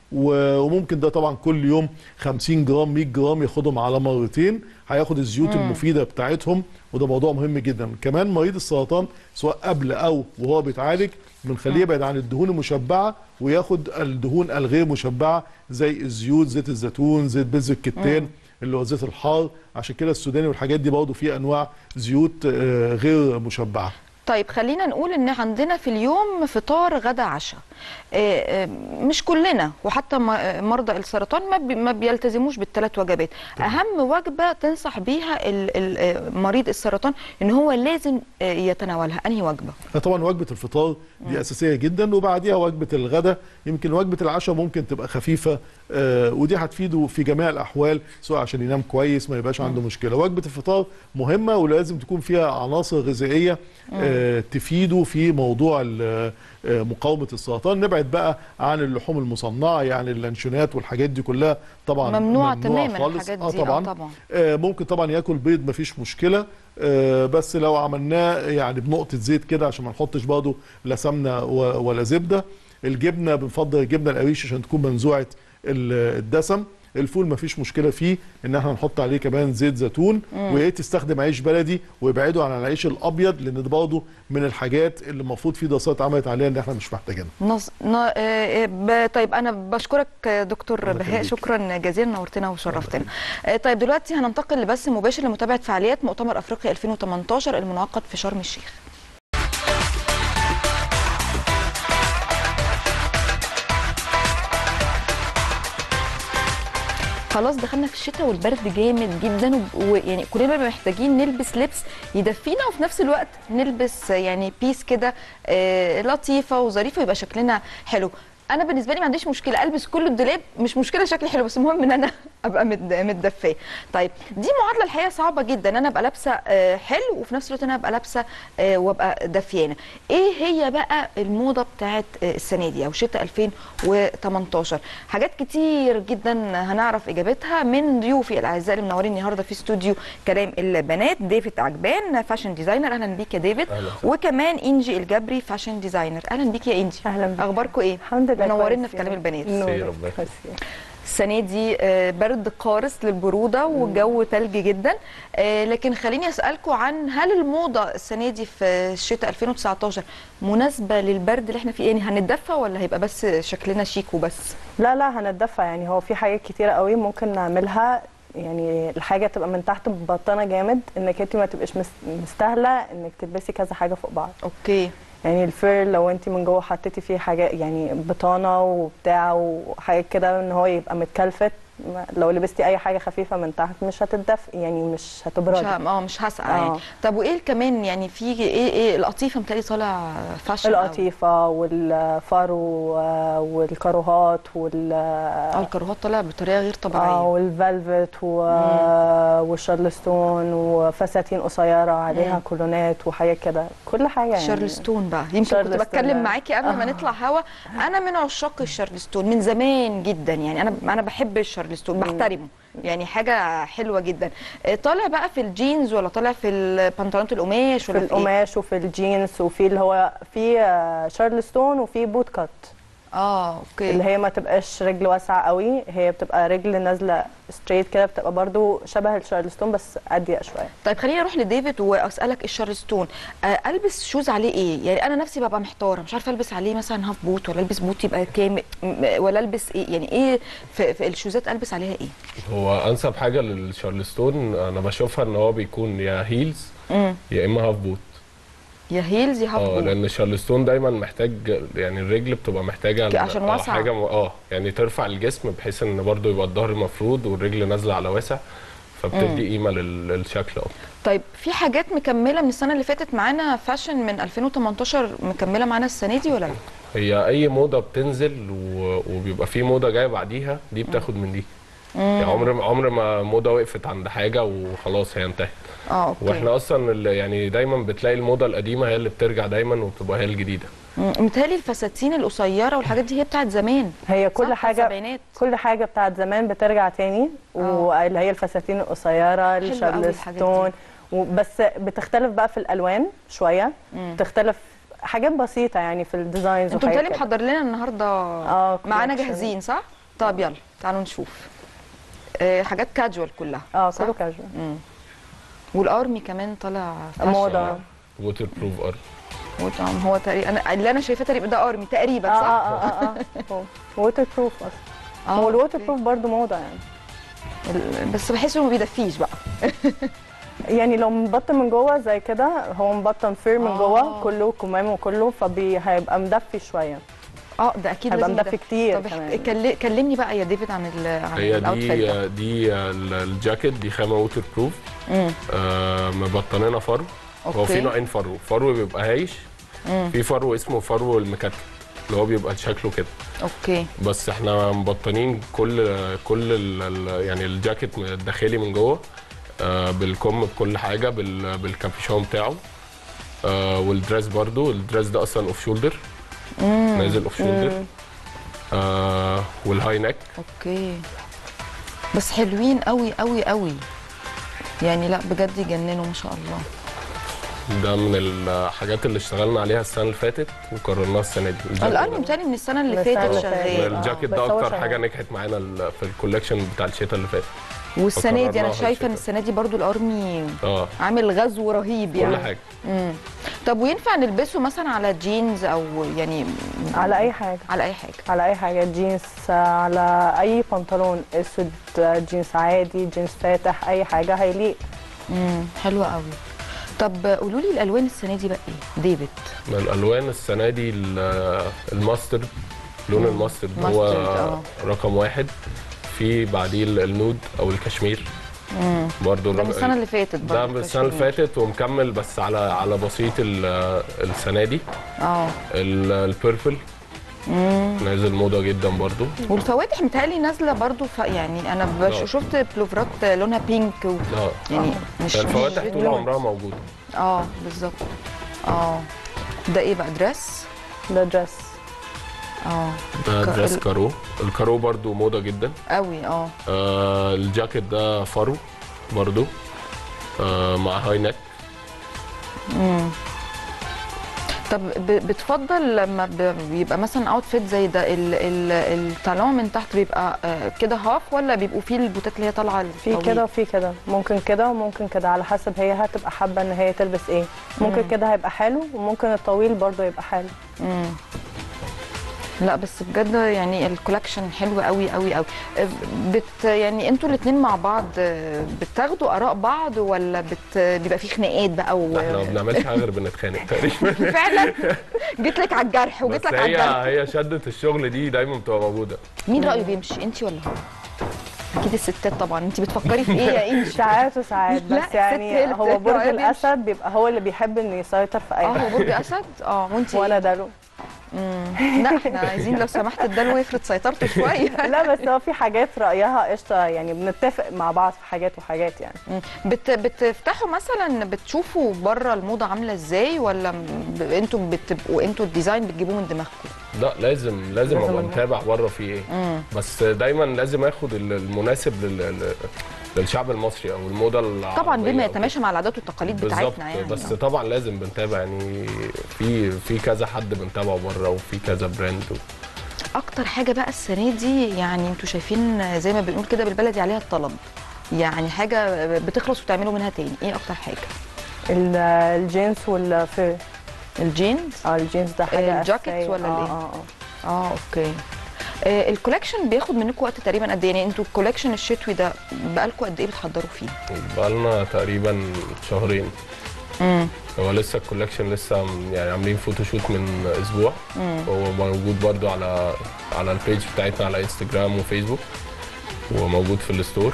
J: و- وممكن ده طبعا كل يوم 50 جرام 100 جرام ياخدهم على مرتين هياخد الزيوت
K: مم.
J: المفيده بتاعتهم وده موضوع مهم جدا كمان مريض السرطان سواء قبل او وهو بيتعالج بنخليه يبعد عن الدهون المشبعه وياخد الدهون الغير مشبعه زي الزيوت زيت الزيتون زيت بذر الكتان
A: مم.
J: اللي هو زيت الحار عشان كده السوداني والحاجات دي برضه فيه انواع زيوت آه، غير مشبعه
A: طيب خلينا نقول ان عندنا في اليوم فطار غدا عشاء آه، آه، مش كلنا وحتى م- آه، مرضى السرطان ما بي- ما بيلتزموش بالثلاث وجبات اهم وجبه تنصح بيها ال- ال- آه، مريض السرطان ان هو لازم آه، يتناولها انهي وجبه
J: طبعا وجبه الفطار دي اساسيه جدا وبعديها وجبه الغداء يمكن وجبه العشاء ممكن تبقى خفيفه آه ودي هتفيده في جميع الاحوال سواء عشان ينام كويس ما يبقاش عنده مشكله وجبه الفطار مهمه ولازم تكون فيها عناصر غذائيه آه تفيده في موضوع ال- آه، مقاومه السرطان نبعد بقى عن اللحوم المصنعه يعني اللانشونات والحاجات دي كلها طبعا
A: ممنوعة
J: ممنوع
A: تماماً
J: خالص
A: الحاجات
J: اه
A: دي، آه
J: طبعا,
A: طبعاً.
J: آه، ممكن طبعا ياكل بيض مفيش مشكله آه، بس لو عملناه يعني بنقطه زيت كده عشان ما نحطش برضه لا سمنه و- ولا زبده الجبنه بنفضل الجبنه القريش عشان تكون منزوعه ال- الدسم الفول مفيش مشكله فيه ان احنا نحط عليه كمان زيت زيتون
A: مم.
J: ويا ريت تستخدم عيش بلدي ويبعدوا عن العيش الابيض لان ده برضه من الحاجات اللي المفروض في دراسات عملت عليها ان احنا مش محتاجينها
A: نص... ن... آه، آه، ب... طيب انا بشكرك آه، دكتور
J: الله
A: بهاء
J: يخليك.
A: شكرا جزيلا نورتنا وشرفتنا آه، طيب دلوقتي هننتقل لبث مباشر لمتابعه فعاليات مؤتمر افريقيا 2018 المنعقد في شرم الشيخ خلاص دخلنا في الشتاء والبرد جامد جدا وب- ويعني كلنا بنبقى محتاجين نلبس لبس يدفينا وفي نفس الوقت نلبس يعني بيس كده آه، لطيفه وظريفه ويبقى شكلنا حلو انا بالنسبه لي ما عنديش مشكله البس كل الدولاب مش مشكله شكلي حلو بس المهم ان انا ابقى مد- متدفيه طيب دي معادله الحقيقه صعبه جدا انا ابقى لابسه آه، حلو وفي نفس الوقت انا ابقى لابسه آه، وابقى دفيانه ايه هي بقى الموضه بتاعت آه، السنه دي او شتاء 2018 حاجات كتير جدا هنعرف اجابتها من ضيوفي الاعزاء اللي منورين النهارده في استوديو كلام البنات ديفيد عجبان فاشن ديزاينر اهلا بيك يا ديفيد
L: أهلا وسهلا.
A: وكمان انجي الجبري فاشن ديزاينر اهلا بيك يا انجي
M: اهلا بيك
A: اخباركم ايه
M: الحمد لله
A: منورينا
M: كويس
A: في كلام
M: يعني.
A: البنات
L: خير ربنا يخليك.
A: السنه دي آه، برد قارس للبروده والجو تلج جدا آه، لكن خليني اسالكم عن هل الموضه السنه دي في الشتاء 2019 مناسبه للبرد اللي احنا فيه يعني هنتدفى ولا هيبقى بس شكلنا شيك وبس
M: لا لا هنتدفى يعني هو في حاجات كتيرة قوي ممكن نعملها يعني الحاجة تبقى من تحت مبطنة جامد انك انت ما تبقاش مس- مستاهلة انك تلبسي كذا حاجة فوق بعض
A: اوكي
M: يعني الفير لو انت من جوه حطيتي فيه حاجة يعني بطانة وبتاع وحاجات كده ان هو يبقى متكلفت ما- لو لبستي اي حاجة خفيفة من تحت مش هتتدفى يعني مش
A: مش
M: هتبردي
A: ه- اه مش هسقع
M: آه.
A: يعني طب وايه كمان يعني في ايه ايه القطيفه متهيألي طالع فاشن أوي.
M: القطيفة والفرو آه، والكاروهات وال
A: اه الكروهات طالع بطريقه غير طبيعيه
M: اه والفلفت و... والشارلستون وفساتين قصيره عليها
A: مم.
M: كولونات وحاجات كده كل حاجه يعني
A: شارلستون بقى يمكن كنت
M: شارلستون
A: بتكلم
M: ده.
A: معاكي قبل ما
M: آه.
A: نطلع هوا انا من عشاق الشارلستون من زمان جدا يعني انا انا بحب الشارلستون بحترمه يعني حاجه حلوه جدا آه، طالع بقى في الجينز ولا طالع في البنطلونات القماش
M: في
A: ولا في ايه
M: القماش وفي الجينز وفي اللي هو في آه، شارلستون وفي بوت كات
A: اه اوكي
M: اللي هي ما تبقاش رجل واسعه قوي هي بتبقى رجل نازله ستريت كده بتبقى برضو شبه الشارلستون بس اضيق شويه
A: طيب خليني اروح لديفيد واسالك الشارلستون آه البس شوز عليه ايه يعني انا نفسي ببقى محتاره مش عارفه البس عليه مثلا هاف بوت ولا البس بوت يبقى كامل م- ولا البس ايه يعني ايه في, في الشوزات البس عليها ايه
L: هو انسب حاجه للشارلستون انا بشوفها ان هو بيكون يا هيلز
A: امم
L: يا اما هاف بوت
A: يا هيلز يا هاف
L: اه
A: بوت
L: لان الشارلستون دايما محتاج يعني الرجل بتبقى محتاجه
A: عشان
L: آه،
A: واسعة.
L: حاجه م- اه يعني ترفع الجسم بحيث ان برضو يبقى الظهر مفرود والرجل نازله على واسع
A: مم.
L: فبتدي قيمه لل- للشكل اه
A: طيب في حاجات مكمله من السنه اللي فاتت معانا فاشن من 2018 مكمله معانا السنه دي ولا لا
L: هي اي موضه بتنزل و- وبيبقى في موضه جايه بعديها دي بتاخد من دي يعني عمر عمر ما موضه وقفت عند حاجه وخلاص هي انتهت
A: اه اوكي
L: واحنا اصلا اللي يعني دايما بتلاقي الموضه القديمه هي اللي بترجع دايما وبتبقى هي الجديده
A: مم، متهيألي الفساتين القصيره والحاجات دي هي بتاعت زمان
M: هي كل
A: صح؟
M: حاجه
A: السبعينات.
M: كل حاجه بتاعت زمان بترجع تاني واللي هي الفساتين القصيره
A: أوي الحاجات
M: الشارلستون وبس بتختلف بقى في الالوان شويه
A: مم.
M: بتختلف حاجات بسيطه يعني في الديزاينز
A: انتوا
M: وحاجات
A: متهيألي
M: كده.
A: محضر لنا النهارده
M: اه
A: معانا
M: collection.
A: جاهزين صح؟ طب يلا تعالوا نشوف آه حاجات كاجوال كلها
M: اه
A: صح؟
M: كله كاجوال
A: مم. والارمي كمان طالع فاشن.
M: موضه
L: ووتر بروف ار
A: وطبعاً هو تقريبا انا اللي انا شايفاه تقريبا ده ارمي تقريبا
M: اه
A: صح؟
M: اه اه اه ووتر بروف اصلا
A: آه،
M: هو الووتر
A: أوكي.
M: بروف برضه موضه يعني
A: ال- بس بحس انه ما بيدفيش بقى
M: يعني لو مبطن من جوه زي كده هو مبطن فير من
A: آه.
M: جوه كله كمام وكله فهيبقى مدفي شويه
A: اه ده اكيد
M: هيبقى
A: لازم
M: مدفي
A: يدفي.
M: كتير
A: طب اح-
M: كمان.
A: كل- كلمني بقى يا ديفيد عن ال عن
L: هي
A: الاوتفيت
L: دي
A: ده
L: دي ال- الجاكيت دي خامه ووتر بروف
A: مم.
L: آه مبطنينها فرو هو في
A: أوكي.
L: نوعين فرو فرو بيبقى هايش
A: مم.
L: في فرو اسمه فرو المكتل اللي هو بيبقى شكله كده
A: اوكي
L: بس احنا مبطنين كل كل ال ال يعني الجاكيت الداخلي من جوه آه بالكم بكل حاجه بال بالكابيشون بتاعه آه والدريس برضو الدريس ده اصلا اوف شولدر
A: مم.
L: نازل اوف شولدر
A: مم.
L: آه والهاي نيك
A: اوكي بس حلوين قوي قوي قوي يعني لا بجد يجننوا ما شاء الله
L: ده من الحاجات اللي اشتغلنا عليها السنه اللي فاتت وقررناها السنه دي الجاكيت
A: الارمي
L: ده.
A: متهيألي من السنه اللي
M: من السنة
A: فاتت
M: اللي
A: شغال آه.
L: الجاكيت
M: بس
L: ده
M: هو
L: اكتر
M: شغال.
L: حاجه نجحت معانا ال- في الكولكشن بتاع الشتاء اللي فات
A: والسنه دي انا
L: فقررناها
A: شايفه ان
L: الشتاء.
A: السنه دي برضو الارمي
L: اه
A: عامل غزو رهيب يعني
L: كل حاجه
A: مم. طب وينفع نلبسه مثلا على جينز او يعني
M: على اي حاجه
A: على اي حاجه
M: على اي حاجه جينز على اي بنطلون اسود جينز عادي جينز فاتح اي حاجه هيليق
A: امم حلوه قوي طب قولوا لي الالوان السنه دي بقى ايه ديفيد
L: من الالوان السنه دي ال- الماسترد لون الماسترد هو
A: ماسترد، آه.
L: رقم واحد في بعديه ال- النود او الكشمير
A: امم
L: برضو
A: ده من
L: الرق-
A: السنه اللي فاتت
L: ده
A: برضو
L: من السنه اللي
A: كشمير.
L: فاتت ومكمل بس على على بسيط ال- السنه دي
A: اه
L: ال- البيربل
A: امم
L: نازل موضه جدا برضو
A: والفواتح متهيألي نازله برضو ف... يعني انا بش...
L: لا.
A: شفت بلوفرات لونها بينك و...
L: اه
A: يعني مش
L: الفواتح
A: مش
L: طول
A: نود.
L: عمرها موجوده
A: اه بالظبط اه ده ايه بقى دريس
M: ده دريس
A: اه
L: ده
A: ك-
L: دريس
A: ال-
L: كارو الكارو برضو موضه جدا
A: قوي اه
L: آه الجاكيت ده فرو برضو آه مع هاي نك
A: امم طب ب- بتفضل لما ب- بيبقى مثلا اوتفيت زي ده ال- ال- الطالون من تحت بيبقى آه، كده هاف ولا بيبقوا فيه البوتات اللي هي طالعه
M: في
A: الطويل؟
M: كده وفي كده ممكن كده وممكن كده على حسب هي هتبقى حابه ان هي تلبس ايه ممكن
A: مم.
M: كده هيبقى حلو وممكن الطويل برضه يبقى حلو
A: مم. لا بس بجد يعني الكولكشن حلو قوي قوي قوي بت يعني انتوا الاثنين مع بعض آه، بتاخدوا اراء بعض ولا بت بيبقى في خناقات بقى و...
L: احنا ما بنعملش حاجه غير بنتخانق تقريبا
A: فعلا جيت لك على الجرح وجيت
L: بس
A: لك على
L: هي
A: الجرح
L: هي شده الشغل دي دايما بتبقى موجوده
A: مين رايه بيمشي انت ولا هو اكيد الستات طبعا انت بتفكري في ايه يا انجي
M: ساعات وساعات
A: لا،
M: بس
A: الست هي
M: يعني
A: اللي
M: هو
A: بتبقى
M: برج
A: بيمشي.
M: الاسد بيبقى هو اللي بيحب انه يسيطر في اي
A: اه هو
M: حاجه
A: برج اسد اه وانت
M: وانا دلو
A: مم. لا احنا عايزين لو سمحت الدلو يفرض سيطرته شويه
M: لا بس هو في حاجات رايها قشطه يعني بنتفق مع بعض في حاجات وحاجات يعني
A: مم. بت بتفتحوا مثلا بتشوفوا بره الموضه عامله ازاي ولا ب- انتوا بتبقوا انتوا الديزاين بتجيبوه من دماغكم
L: لا لازم لازم ابقى متابع بره في ايه
A: مم.
L: بس دايما لازم اخد ال- المناسب لل- لل- للشعب المصري او الموضه العربيه
A: طبعا بما
L: أو
A: يتماشى مع العادات والتقاليد
L: بالظبط
A: بتاعتنا يعني
L: بس
A: آه.
L: طبعا لازم بنتابع يعني في في كذا حد بنتابعه بره وفي كذا براند و...
A: اكتر حاجه بقى السنه دي يعني انتوا شايفين زي ما بنقول كده بالبلدي عليها الطلب يعني حاجه بتخلص وتعملوا منها تاني ايه اكتر حاجه
M: ال- الجينز والفير
A: الجينز
M: اه الجينز ده حاجه
A: الجاكيتس
M: أساسية.
A: ولا
M: اه
A: الإيه؟
M: اه اه
A: اه اوكي آه الكولكشن بياخد منكم وقت تقريبا قد ايه يعني انتوا الكولكشن الشتوي ده بقالكم قد ايه بتحضروا فيه
L: بقالنا تقريبا شهرين
A: امم
L: هو لسه الكولكشن لسه م- يعني عاملين فوتوشوت من اسبوع
A: مم.
L: هو موجود برضو على على البيج بتاعتنا على انستجرام وفيسبوك وموجود في الستور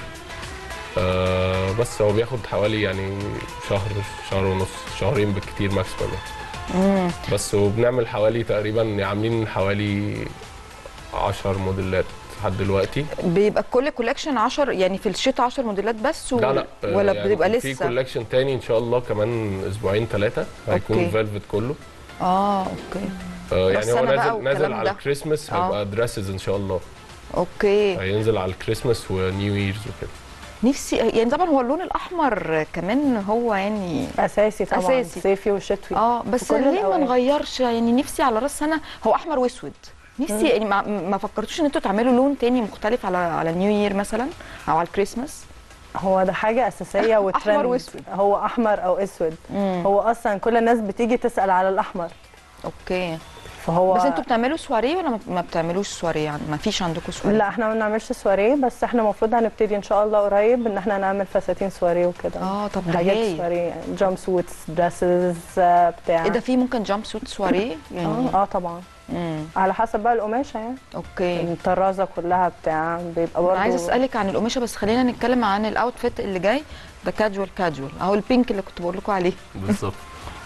L: آه بس هو بياخد حوالي يعني شهر شهر ونص شهرين بالكتير ماكسيمم يعني.
A: امم
L: بس وبنعمل حوالي تقريبا عاملين حوالي 10 موديلات لحد دلوقتي
A: بيبقى كل كولكشن 10 يعني في الشتاء 10 موديلات بس و...
L: لا لا آه،
A: ولا
L: يعني
A: بيبقى
L: في
A: لسه
L: كولكشن تاني ان شاء الله كمان اسبوعين ثلاثه هيكون
A: أوكي.
L: فيلفت كله
A: اه اوكي
L: آه
A: راس
L: يعني هو
A: سنة بقى
L: نازل نازل
A: والكلام
L: على
A: ده.
L: الكريسماس
A: آه.
L: هيبقى دريسز ان شاء الله
A: اوكي
L: هينزل على الكريسماس ونيو ييرز وكده
A: نفسي يعني طبعا هو اللون الاحمر كمان هو يعني
M: اساسي طبعا
A: أساسي.
M: صيفي وشتوي
A: اه بس
M: في كل
A: ليه ما
M: الأوقات.
A: نغيرش يعني نفسي على راس سنه هو احمر واسود نفسي يعني ما, ما فكرتوش ان انتوا تعملوا لون تاني مختلف على على نيو يير مثلا او على الكريسماس
M: هو ده حاجة أساسية وترند
A: أحمر وأسود.
M: هو أحمر أو أسود
A: مم.
M: هو أصلا كل الناس بتيجي تسأل على الأحمر
A: اوكي
M: فهو
A: بس انتوا بتعملوا سواريه ولا ما- ما بتعملوش سواريه يعني ما فيش عندكم سواريه
M: لا احنا ما بنعملش سواريه بس احنا المفروض هنبتدي ان شاء الله قريب ان احنا نعمل فساتين سواريه وكده
A: اه طب ده
M: حاجات
A: هايل.
M: سواريه يعني جامب سوتس دريسز بتاع
A: ايه ده في ممكن جامب سوت سواريه يعني
M: اه, آه طبعا
A: امم
M: على حسب بقى القماشه يعني
A: اوكي
M: الطرازه كلها بتاع بيبقى برضه
A: انا عايزه اسالك عن القماشه بس خلينا نتكلم عن الاوتفيت اللي جاي ده كاجوال كاجوال اهو البينك اللي كنت بقول لكم عليه
L: بالظبط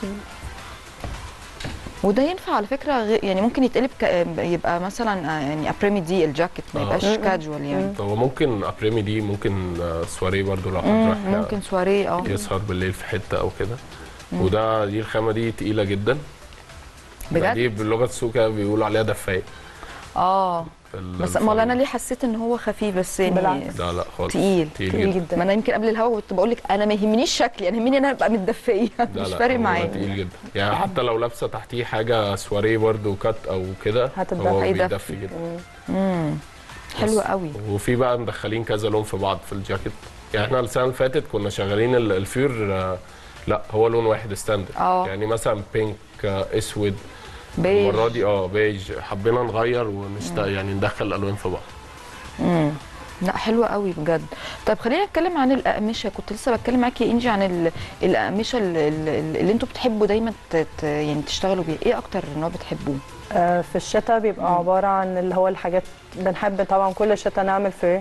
A: وده ينفع على فكره غ- يعني ممكن يتقلب ك... يبقى مثلا آه، يعني ابريمي دي الجاكيت ما
L: آه.
A: يبقاش
L: مم.
A: كاجوال يعني
L: هو ممكن ابريمي دي ممكن آه، سواريه برضو لو حد
A: مم،
L: رايح
A: ممكن سواريه اه
L: يسهر بالليل في حته او كده
A: مم.
L: وده دي الخامه دي تقيله جدا
A: بجد؟
L: دي باللغه السوق كده بيقولوا عليها دفايه
A: اه
L: ال-
A: بس
L: الفرو.
A: ما انا ليه حسيت ان هو خفيف بس يعني
M: بالعكس.
L: لا لا خالص
A: تقيل
L: تقيل جدا
A: ما انا يمكن قبل الهوا كنت بقول لك انا ما يهمنيش شكلي انا يهمني ان انا ابقى متدفيه
L: لا
A: مش
L: لا،
A: فارق
L: هو
A: معايا
L: تقيل جدا يعني حتى لو لابسه تحتيه حاجه سواريه برضو كات او كده
A: هتتدفى.
L: هو
A: هيدفي.
L: بيدفي جدا
A: امم حلو قوي
L: وفي بقى مدخلين كذا لون في بعض في الجاكيت يعني احنا السنه اللي فاتت كنا شغالين ال- الفيور آه، لا هو لون واحد ستاندرد
A: اه.
L: يعني مثلا بينك آه، اسود
A: بيج.
L: المره دي اه بيج حبينا نغير ونشت يعني ندخل الالوان في بعض
A: امم لا حلوه قوي بجد طب خلينا نتكلم عن الاقمشه كنت لسه بتكلم معاكي يا انجي عن ال- الاقمشه اللي, اللي انتوا بتحبوا دايما ت- ت- يعني تشتغلوا بيها ايه اكتر نوع بتحبوه
M: آه، في الشتاء بيبقى عبارة عن اللي هو الحاجات بنحب طبعا كل شتاء نعمل فيه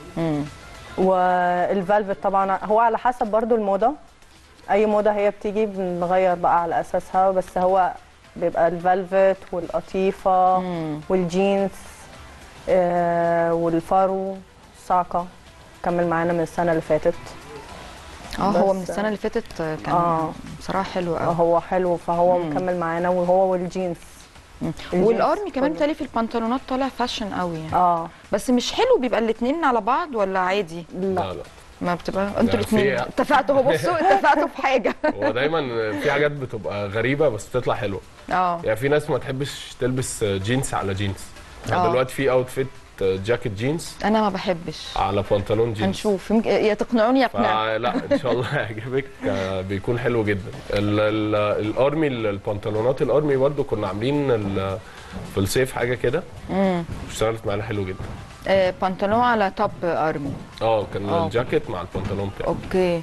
M: والفالفت طبعا هو على حسب برضو الموضة أي موضة هي بتيجي بنغير بقى على أساسها بس هو بيبقى الفالفت والقطيفة والجينز آه، والفارو الصعقة كمل معانا من السنة اللي فاتت
A: اه هو
M: بس-
A: من السنه اللي فاتت كان
M: آه.
A: بصراحه حلو
M: آه،
A: قوي
M: هو حلو فهو مكمل معانا وهو والجينز الجينز
A: والارمي كمان
M: كله.
A: تالي في البنطلونات طالع فاشن قوي يعني
M: اه
A: بس مش حلو بيبقى الاثنين على بعض ولا عادي
L: لا لا
A: ما بتبقى انتوا
L: لا،
A: الاثنين
L: في-
A: اتفقتوا اهو بصوا اتفقتوا في حاجه
L: هو دايما في حاجات بتبقى غريبه بس بتطلع حلوه
A: اه
L: يعني في ناس ما تحبش تلبس جينز على جينز يعني
A: آه.
L: دلوقتي في اوتفيت جاكيت جينز
A: انا ما بحبش
L: على بنطلون جينز
A: هنشوف يمكن يا تقنعوني يا اقنعك
L: فلا ان شاء الله هيعجبك آه، بيكون حلو جدا ال- ال- الارمي البنطلونات الارمي برضو كنا عاملين ال- في الصيف حاجه كده
A: امم
L: اشتغلت معانا حلو جدا
A: آه بنطلون على توب ارمي
L: اه كان
A: آه.
L: الجاكيت مع البنطلون بتاعه
A: اوكي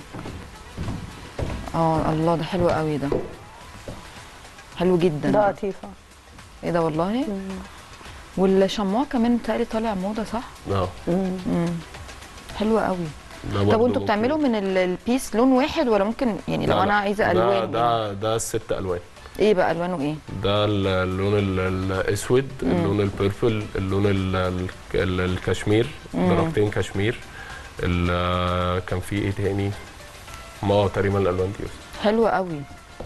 A: اه الله ده حلو قوي ده حلو جدا
M: ده قطيفة
A: ايه ده والله والشموع كمان متهيألي طالع موضه صح؟
L: اه
A: امم حلو قوي
L: ده
A: طب
L: برضو
A: وانتوا
L: ممكن-
A: بتعملوا من ال- البيس لون واحد ولا ممكن يعني لو
L: لا،
A: انا
L: لا.
A: عايزه
L: ده
A: الوان يعني.
L: ده ده الست الوان
A: ايه بقى الوانه ايه؟
L: ده ال- اللون ال- الاسود
A: مم.
L: اللون البيربل اللون ال- ال- ال- الكشمير
A: مم.
L: درجتين كشمير ال- كان في ايه تاني ما هو تقريبا الالوان دي بس.
A: حلو قوي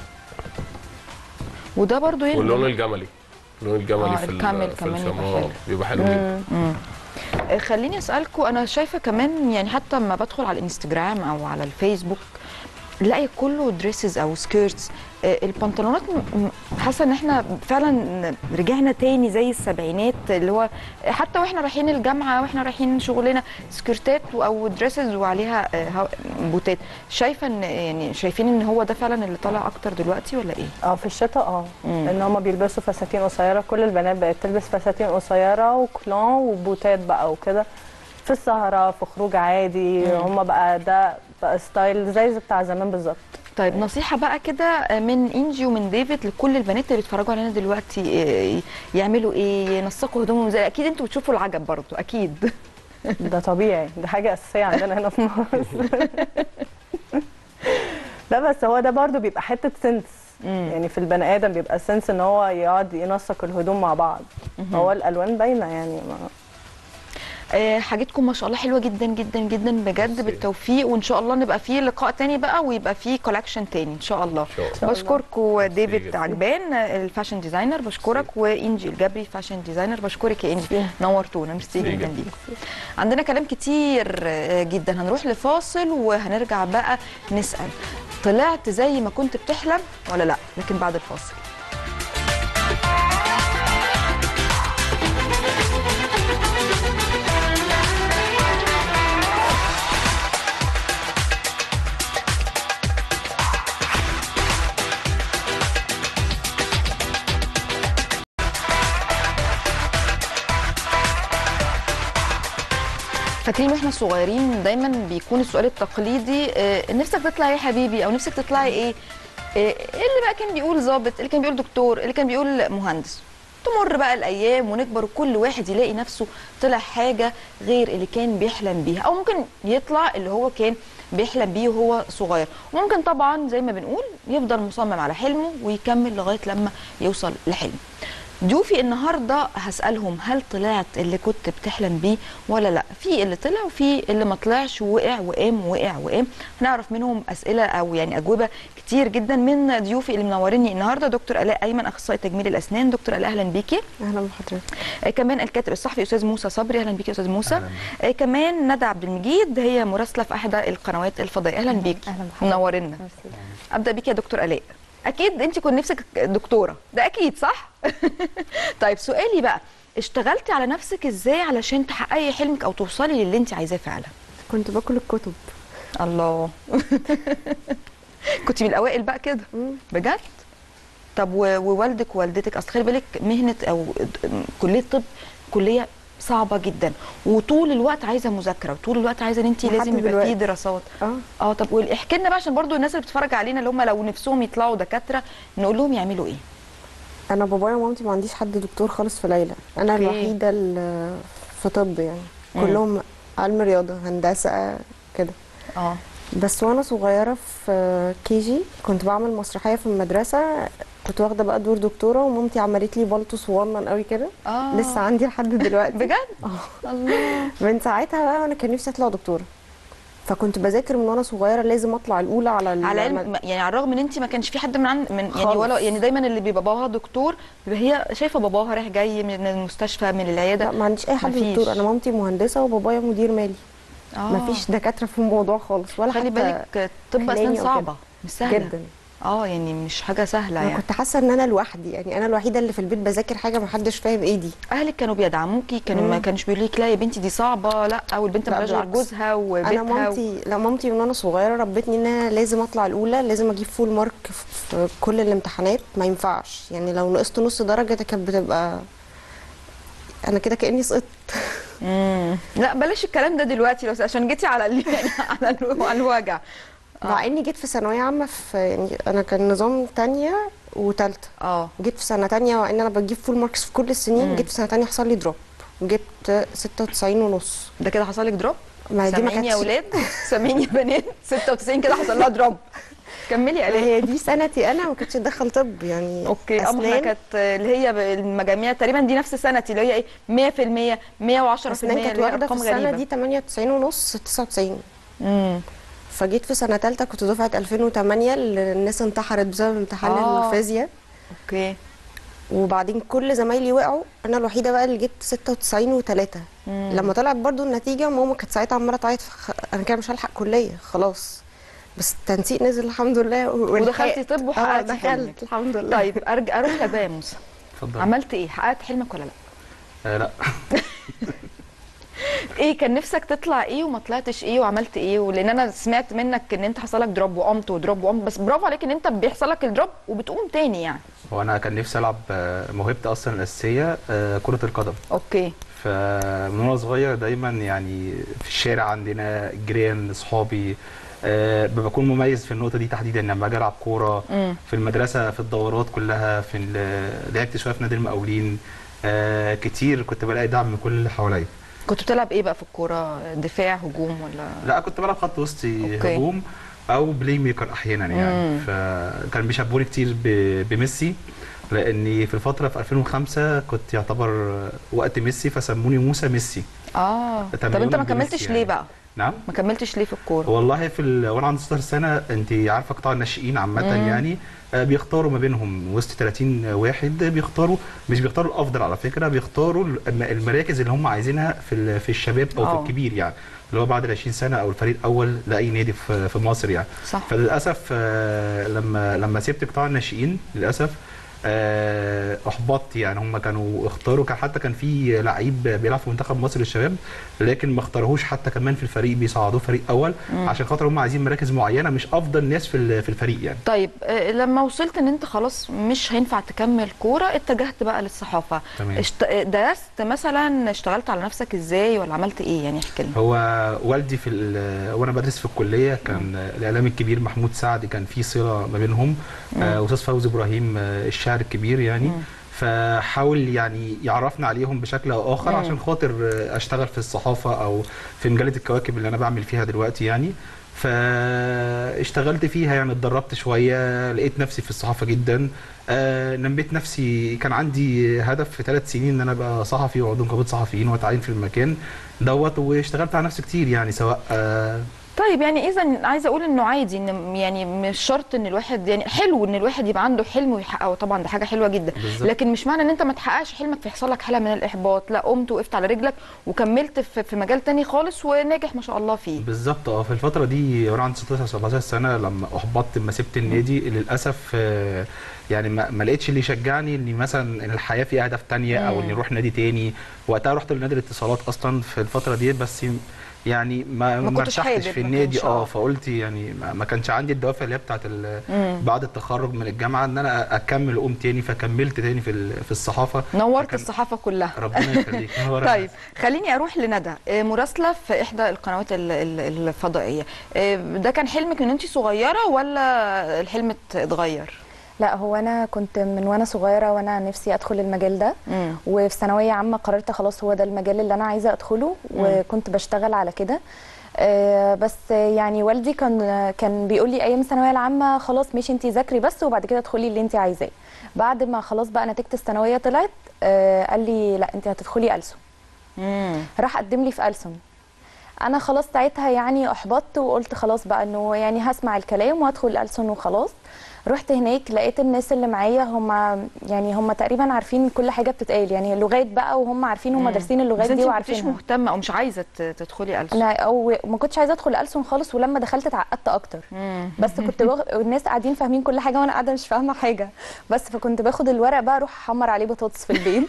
A: وده برضو يلبس
L: واللون الجملي اللون الجملي
A: آه،
L: في ال-
A: الكامل
L: في
A: كمان يبقى
L: الشموع
A: حلو.
L: بيبقى حلو جدا
A: مم. آه، خليني اسالكم انا شايفه كمان يعني حتى لما بدخل على الانستجرام او على الفيسبوك لاقي كله دريسز او سكيرتس البنطلونات م- م- حاسه ان احنا فعلا رجعنا تاني زي السبعينات اللي هو حتى واحنا رايحين الجامعه واحنا رايحين شغلنا سكيرتات او دريسز وعليها آه، هو- بوتات شايفه ان يعني شايفين ان هو ده فعلا اللي طالع اكتر دلوقتي ولا ايه؟
M: اه في الشتاء اه
A: مم.
M: ان هم بيلبسوا فساتين قصيره كل البنات بقت تلبس فساتين قصيره وكلون وبوتات بقى وكده في السهره في خروج عادي
A: مم.
M: هم بقى ده بقى ستايل زي بتاع زمان بالظبط
A: طيب نصيحة بقى كده من انجي ومن ديفيد لكل البنات اللي بيتفرجوا علينا دلوقتي إيه، يعملوا ايه ينسقوا هدومهم ازاي اكيد انتوا بتشوفوا العجب برضو اكيد
M: ده طبيعي ده حاجه اساسيه عندنا هنا في مصر لا بس هو ده برضو بيبقى حته سنس يعني في البني ادم بيبقى سنس ان هو يقعد ينسق الهدوم مع بعض
A: مهم.
M: هو الالوان باينه يعني ما
A: آه، حاجتكم ما شاء الله حلوة جدا جدا جدا بجد بالتوفيق وان شاء الله نبقى فيه لقاء تاني بقى ويبقى فيه كولكشن تاني ان شاء الله
L: شاء الله.
A: بشكركم ديفيد
L: جدا.
A: عجبان آه، الفاشن ديزاينر بشكرك وانجي الجبري فاشن ديزاينر بشكرك يا انجي نورتونا ميرسي
L: ميرسي
A: جدا
L: جدا.
A: ليكم عندنا كلام كتير آه، جدا هنروح لفاصل وهنرجع بقى نسأل طلعت زي ما كنت بتحلم ولا لا لكن بعد الفاصل فاكرين واحنا صغيرين دايما بيكون السؤال التقليدي آه، نفسك تطلع ايه يا حبيبي او نفسك تطلعي ايه آه، ايه اللي بقى كان بيقول ظابط اللي كان بيقول دكتور اللي كان بيقول مهندس تمر بقى الايام ونكبر وكل واحد يلاقي نفسه طلع حاجه غير اللي كان بيحلم بيها او ممكن يطلع اللي هو كان بيحلم بيه وهو صغير وممكن طبعا زي ما بنقول يفضل مصمم على حلمه ويكمل لغايه لما يوصل لحلمه ضيوفي النهارده هسالهم هل طلعت اللي كنت بتحلم بيه ولا لا في اللي طلع وفي اللي ما طلعش ووقع وقام وقع وقام هنعرف منهم اسئله او يعني اجوبه كتير جدا من ضيوفي اللي منوريني النهارده دكتور الاء ايمن اخصائي تجميل الاسنان دكتور الاء اهلا بيكي
K: اهلا بحضرتك
A: آه، كمان الكاتب الصحفي استاذ موسى صبري اهلا بيكي يا استاذ موسى آه، كمان ندى عبد المجيد هي مراسله في احدى القنوات الفضائيه اهلا بيكي
K: اهلا بحضرتك
A: منورنا ابدا بيكي يا دكتور الاء اكيد انت كنت نفسك دكتوره ده اكيد صح طيب سؤالي بقى اشتغلتي على نفسك ازاي علشان تحققي حلمك او توصلي للي انت عايزاه فعلا
K: كنت باكل الكتب
A: الله كنت من الاوائل بقى كده بجد طب و- ووالدك ووالدتك اصل خلي بالك مهنه او كليه طب كليه صعبه جدا وطول الوقت عايزه مذاكره وطول الوقت عايزه ان انت
K: لحد
A: لازم يبقى في
K: دلوقتي.
A: دراسات
K: اه
A: اه طب واحكي لنا بقى عشان برضو الناس اللي بتتفرج علينا اللي هم لو نفسهم يطلعوا دكاتره نقول لهم يعملوا ايه
K: انا بابايا ومامتي ما عنديش حد دكتور خالص في ليلى انا
A: أوكي.
K: الوحيده اللي في طب يعني
A: مم.
K: كلهم علم رياضه هندسه كده
A: اه
K: بس وانا صغيره في كي جي كنت بعمل مسرحيه في المدرسه كنت واخده بقى دور دكتوره ومامتي عملت لي بالطو صغنن قوي كده
A: اه
K: لسه عندي لحد دلوقتي
A: بجد
K: اه
A: الله
K: من ساعتها بقى انا كان نفسي اطلع دكتوره فكنت بذاكر من وانا صغيره لازم اطلع الاولى على ال-
A: على علم يعني على الرغم ان انت ما كانش في حد من عند من يعني
K: خالص.
A: ولا يعني دايما اللي بيبقى باباها دكتور بيبقى هي شايفه باباها رايح جاي من المستشفى من العياده
K: لا ما عنديش اي حد
A: مفيش.
K: دكتور انا مامتي مهندسه وبابايا مدير مالي
A: آه.
K: مفيش دكاتره في الموضوع خالص ولا
A: خلي
K: حتى
A: بالك طب
K: خلاني
A: اسنان
K: أو كده.
A: صعبه مش سهله
K: جدا
A: اه يعني مش حاجه سهله
K: انا
A: يعني
K: كنت حاسه ان انا لوحدي يعني انا الوحيده اللي في البيت بذاكر حاجه ما حدش فاهم ايه دي
A: اهلك كانوا بيدعموكي كانوا ما
K: مم.
A: كانش بيقولوا لك لا يا بنتي دي صعبه لا او البنت
K: لا
A: مالهاش غير
K: بالعكس.
A: جوزها وبيتها
K: انا مامتي لا مامتي من وانا صغيره ربتني ان انا لازم اطلع الاولى لازم اجيب فول مارك في كل الامتحانات ما ينفعش يعني لو نقصت نص درجه ده كانت بتبقى انا كده كاني سقطت
A: امم لا بلاش الكلام ده دلوقتي لو عشان جيتي على ال... على ال... على الوجع
K: مع اني جيت في ثانويه عامه في يعني انا كان نظام تانية وتالتة
A: اه
K: جيت في سنه تانية وان انا بجيب فول ماركس في كل السنين
A: مم.
K: جيت في سنه تانية حصل لي دروب وجبت 96 ونص
A: ده كده حصل لك دروب
K: ما دي ما
A: سامعين يا
K: كانتش
A: اولاد سامعين يا بنات 96 كده حصل لها دروب كملي يا
K: هي دي سنتي انا ما كنتش ادخل طب يعني
A: اوكي اه ما احنا
K: أسنان.
A: كانت اللي هي المجاميع تقريبا دي نفس سنتي اللي هي ايه 100% 110%
K: اسنان كانت
A: اللي هي
K: واخده في
A: ارقام
K: السنه
A: غريبه
K: دي 98 ونص 99
A: امم
K: فجيت في سنه ثالثه كنت دفعه 2008 اللي الناس انتحرت بسبب امتحان
A: آه.
K: الفيزياء
A: اوكي
K: وبعدين كل زمايلي وقعوا انا الوحيده بقى اللي جبت 96 و3
A: مم.
K: لما طلعت برضو النتيجه ماما كانت ساعتها عماله تعيط فخ... انا كده مش هلحق كليه خلاص بس التنسيق نزل الحمد لله و-
A: ودخلتي
K: ولحقت.
A: طب
K: اه
A: وحققتي
K: دخلت
A: حلمك
K: الحمد لله
A: طيب ارجع اروح لك بقى يا موسى
N: اتفضل
A: عملت ايه حققت حلمك ولا لا
N: آه لا
A: ايه كان نفسك تطلع ايه وما طلعتش ايه وعملت ايه ولان انا سمعت منك ان انت حصل لك دروب وقمت ودروب وقمت بس برافو عليك ان انت بيحصل لك الدروب وبتقوم تاني يعني
N: هو انا كان نفسي العب آه، موهبتي اصلا الاساسيه آه، كره القدم
A: اوكي
N: فمن وانا صغير دايما يعني في الشارع عندنا جيران اصحابي آه، بكون مميز في النقطه دي تحديدا لما اجي العب كوره
A: امم
N: في المدرسه في الدورات كلها في ال- لعبت شويه في نادي المقاولين آه، كتير كنت بلاقي دعم من كل اللي حواليا
A: كنت بتلعب ايه بقى في الكوره دفاع هجوم ولا
N: لا كنت بلعب خط وسطي
A: أوكي.
N: هجوم او بلاي ميكر احيانا يعني
A: مم.
N: فكان بيشبهوني كتير ب- بميسي لاني في الفتره في 2005 كنت يعتبر وقت ميسي فسموني موسى ميسي
A: اه طب
N: تميزاً
A: انت ما
N: بميسي
A: كملتش
N: يعني.
A: ليه بقى
N: نعم
A: ما كملتش ليه في الكوره
N: والله في ال... وانا عندي 16 سنه انت عارفه قطاع الناشئين عامه
A: مم.
N: يعني آه، بيختاروا ما بينهم وسط 30 واحد بيختاروا مش بيختاروا الافضل على فكره بيختاروا الم- المراكز اللي هم عايزينها في ال- في الشباب او
A: آه.
N: في الكبير يعني اللي هو بعد ال 20 سنه او الفريق الاول لاي نادي في في مصر يعني
A: صح
N: فللاسف آه، لما لما سبت قطاع الناشئين للاسف آه، احبطت يعني هم كانوا اختاروا كان حتى كان في لعيب بيلعب في منتخب مصر للشباب لكن ما اختاروهوش حتى كمان في الفريق بيصعدوه فريق اول
A: مم.
N: عشان خاطر هم عايزين مراكز معينه مش افضل ناس في ال- في الفريق يعني
A: طيب آه، لما وصلت ان انت خلاص مش هينفع تكمل كوره اتجهت بقى للصحافه
N: تمام.
A: اشت... درست مثلا اشتغلت على نفسك ازاي ولا عملت ايه يعني احكي لنا
N: هو والدي في ال- وانا بدرس في الكليه كان الاعلام الكبير محمود سعد كان في صله ما بينهم
A: مم.
N: آه، استاذ فوزي ابراهيم آه، الشاعر الكبير يعني فحاول يعني يعرفنا عليهم بشكل او اخر
A: مم.
N: عشان خاطر آه، اشتغل في الصحافه او في مجله الكواكب اللي انا بعمل فيها دلوقتي يعني فاشتغلت فيها يعني اتدربت شويه لقيت نفسي في الصحافه جدا آه نميت نفسي كان عندي هدف في ثلاث سنين ان انا ابقى صحفي وعضو نقابه صحفيين واتعين في المكان دوت واشتغلت على نفسي كتير يعني سواء آه
A: طيب يعني اذا عايزه اقول انه عادي ان يعني مش شرط ان الواحد يعني حلو ان الواحد يبقى عنده حلم ويحققه طبعا ده حاجه حلوه جدا
N: بالظبط.
A: لكن مش معنى ان انت ما تحققش حلمك فيحصل لك حاله من الاحباط لا قمت وقفت على رجلك وكملت في, في مجال تاني خالص وناجح ما شاء الله فيه
N: بالظبط اه في الفتره دي وانا عندي 16 17 سنه لما احبطت لما سبت النادي للاسف آه، يعني ما, ما لقيتش اللي يشجعني اني مثلا ان الحياه فيها اهداف تانية او
A: مم.
N: اني اروح نادي تاني وقتها رحت لنادي الاتصالات اصلا في الفتره دي بس يعني ما
A: ما
N: ما
A: كنتش
N: ارتحتش
A: حابب،
N: في
A: ما
N: النادي
A: كانش-
N: اه
A: آه.
N: فقلت يعني ما, ما كانش عندي الدوافع اللي هي بتاعت ال-
A: مم.
N: بعد التخرج من الجامعه ان انا اكمل اقوم تاني فكملت تاني في ال- في الصحافه
A: نورت الصحافه كلها
N: ربنا يخليك نور
A: طيب خليني اروح لندى آه، مراسله في احدى القنوات ال- ال- الفضائيه آه، ده كان حلمك من انت صغيره ولا الحلم ات- اتغير
O: لا هو انا كنت من وانا صغيره وانا نفسي ادخل المجال ده
A: مم.
O: وفي ثانويه عامه قررت خلاص هو ده المجال اللي انا عايزه ادخله
A: مم.
O: وكنت بشتغل على كده آه، بس يعني والدي كان كان بيقول لي ايام الثانويه العامه خلاص ماشي انت ذاكري بس وبعد كده ادخلي اللي انت عايزاه بعد ما خلاص بقى نتيجه الثانويه طلعت آه، قال لي لا انت هتدخلي ألسن راح قدم لي في ألسن انا خلاص ساعتها يعني احبطت وقلت خلاص بقى انه يعني هسمع الكلام وهدخل ألسن وخلاص رحت هناك لقيت الناس اللي معايا هم يعني هم تقريبا عارفين كل حاجه بتتقال يعني اللغات بقى وهم عارفين هم
A: مم.
O: دارسين اللغات
A: بس انت
O: دي
A: ما كنتيش
O: وعارفينها
A: مهتمه او مش عايزه ت- تدخلي ألسن
O: انا او ما كنتش عايزه ادخل ألسن خالص ولما دخلت اتعقدت اكتر بس كنت بغ... الناس قاعدين فاهمين كل حاجه وانا قاعده مش فاهمه حاجه بس فكنت باخد الورق بقى اروح احمر عليه بطاطس في البيت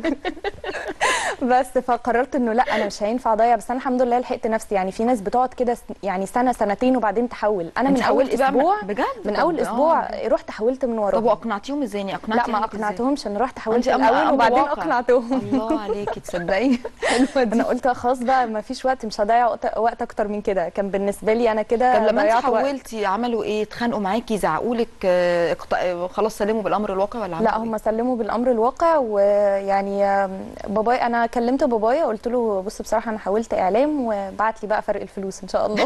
O: بس فقررت انه لا انا مش هينفع اضيع بس انا الحمد لله لحقت نفسي يعني في ناس بتقعد كده س- يعني سنه سنتين وبعدين تحول انا
A: انت
O: من اول
A: حولتي بقى من-
O: اسبوع
A: بجد؟
O: من
A: طب
O: اول
A: ده-
O: اسبوع
A: آه.
O: رحت حولت من وراهم
A: طب واقنعتيهم ازاي يعني اقنعتي
O: لا ما
A: أهلك إزاي؟
O: اقنعتهمش انا رحت حولت
A: أنت أم-
O: الاول
A: أم
O: وبعدين
A: واقع.
O: اقنعتهم
A: الله عليكي تصدقي
O: انا قلت خلاص بقى ما فيش وقت مش هضيع وقت, وقت اكتر من كده كان بالنسبه لي انا كده
A: طب لما انت
O: ضيعت وقت.
A: حولتي عملوا ايه اتخانقوا معاكي زعقوا لك آه، اقت- آه، خلاص سلموا بالامر الواقع ولا عملوا
O: لا هم سلموا بالامر الواقع ويعني آم، بابايا انا كلمت بابايا قلت له بص بصراحه انا حاولت اعلام وبعت لي بقى فرق الفلوس ان شاء الله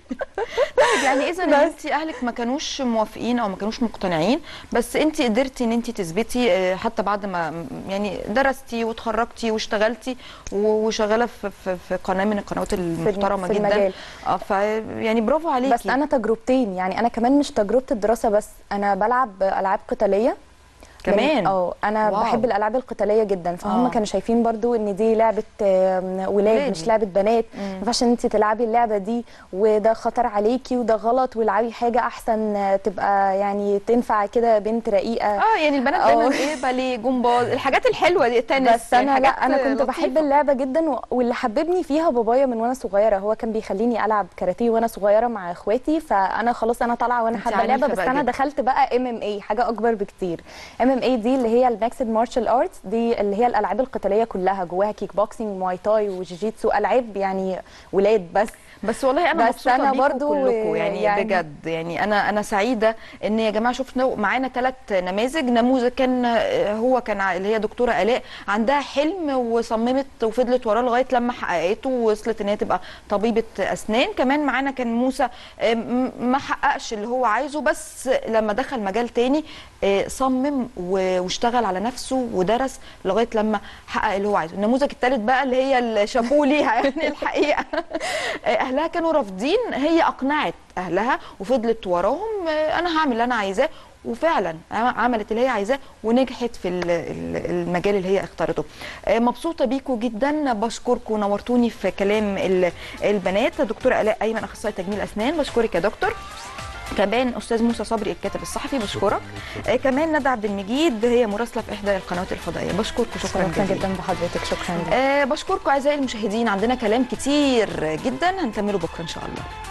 A: طيب يعني اذا ان انت اهلك ما كانوش موافقين او ما كانوش مقتنعين بس انت قدرتي ان انت تثبتي آه، حتى بعد ما يعني درستي وتخرجتي واشتغلتي و- وشغاله في, في, في قناه من القنوات المحترمه
O: في
A: جدا
O: المجال.
A: اه ف يعني برافو عليكي
O: بس انا تجربتين يعني انا كمان مش تجربه الدراسه بس انا بلعب العاب قتاليه
A: كمان؟
O: من- اه انا
A: واو.
O: بحب الالعاب القتاليه جدا فهم
A: آه.
O: كانوا شايفين برضو ان دي لعبه آم، ولاد
A: ولاد.
O: مش لعبه بنات
A: مم.
O: ما ينفعش ان انت تلعبي اللعبه دي وده خطر عليكي وده غلط والعبي حاجه احسن آه، تبقى يعني تنفع كده بنت رقيقه
A: اه يعني البنات دايما
O: آه.
A: ايه باليه جمباز الحاجات الحلوه دي التنس
O: بس انا
A: يعني
O: لا
A: حاجات
O: انا كنت
A: لطيفة.
O: بحب اللعبه جدا و- واللي حببني فيها بابايا من وانا صغيره هو كان بيخليني العب كاراتيه وانا صغيره مع اخواتي فانا خلاص انا طالعه وانا
A: انت
O: حابه اللعبه
A: عنيفة
O: بس
A: بقى
O: انا
A: جدا.
O: دخلت بقى ام ام اي حاجه اكبر بكتير ام ام اي دي اللي هي الماكسد مارشال ارتس دي اللي هي الالعاب القتاليه كلها جواها كيك بوكسينج مواي تاي وجيجيتسو العاب يعني ولاد بس
A: بس والله انا
O: بس
A: مبسوطه
O: أنا
A: بيكم
O: برضو
A: كلكم يعني,
O: يعني-
A: بجد يعني انا انا سعيده ان يا جماعه شفنا معانا ثلاث نماذج نموذج كان آه، هو كان ع- اللي هي دكتوره الاء عندها حلم وصممت وفضلت وراه لغايه لما حققته ووصلت ان هي تبقى طبيبه اسنان كمان معانا كان موسى آه، م- ما حققش اللي هو عايزه بس لما دخل مجال تاني آه، صمم و- واشتغل على نفسه ودرس لغايه لما حقق اللي هو عايزه النموذج الثالث بقى اللي هي الشابوه ليها يعني الحقيقه اهلها كانوا رافضين هي اقنعت اهلها وفضلت وراهم آه، انا هعمل اللي انا عايزاه وفعلا عملت اللي هي عايزاه ونجحت في ال- ال- المجال اللي هي اختارته آه، مبسوطه بيكم جدا بشكركم نورتوني في كلام ال- البنات دكتوره الاء ايمن اخصائي تجميل اسنان بشكرك يا دكتور كمان استاذ موسى صبري الكاتب الصحفي بشكرك آه كمان ندى عبد المجيد هي مراسله في احدى القنوات الفضائيه بشكركم شكرا
O: شرفنا
A: جزيلا
O: جدا بحضرتك شكرا جدا
A: آه بشكركم اعزائي المشاهدين عندنا كلام كتير جدا هنكمله بكره ان شاء الله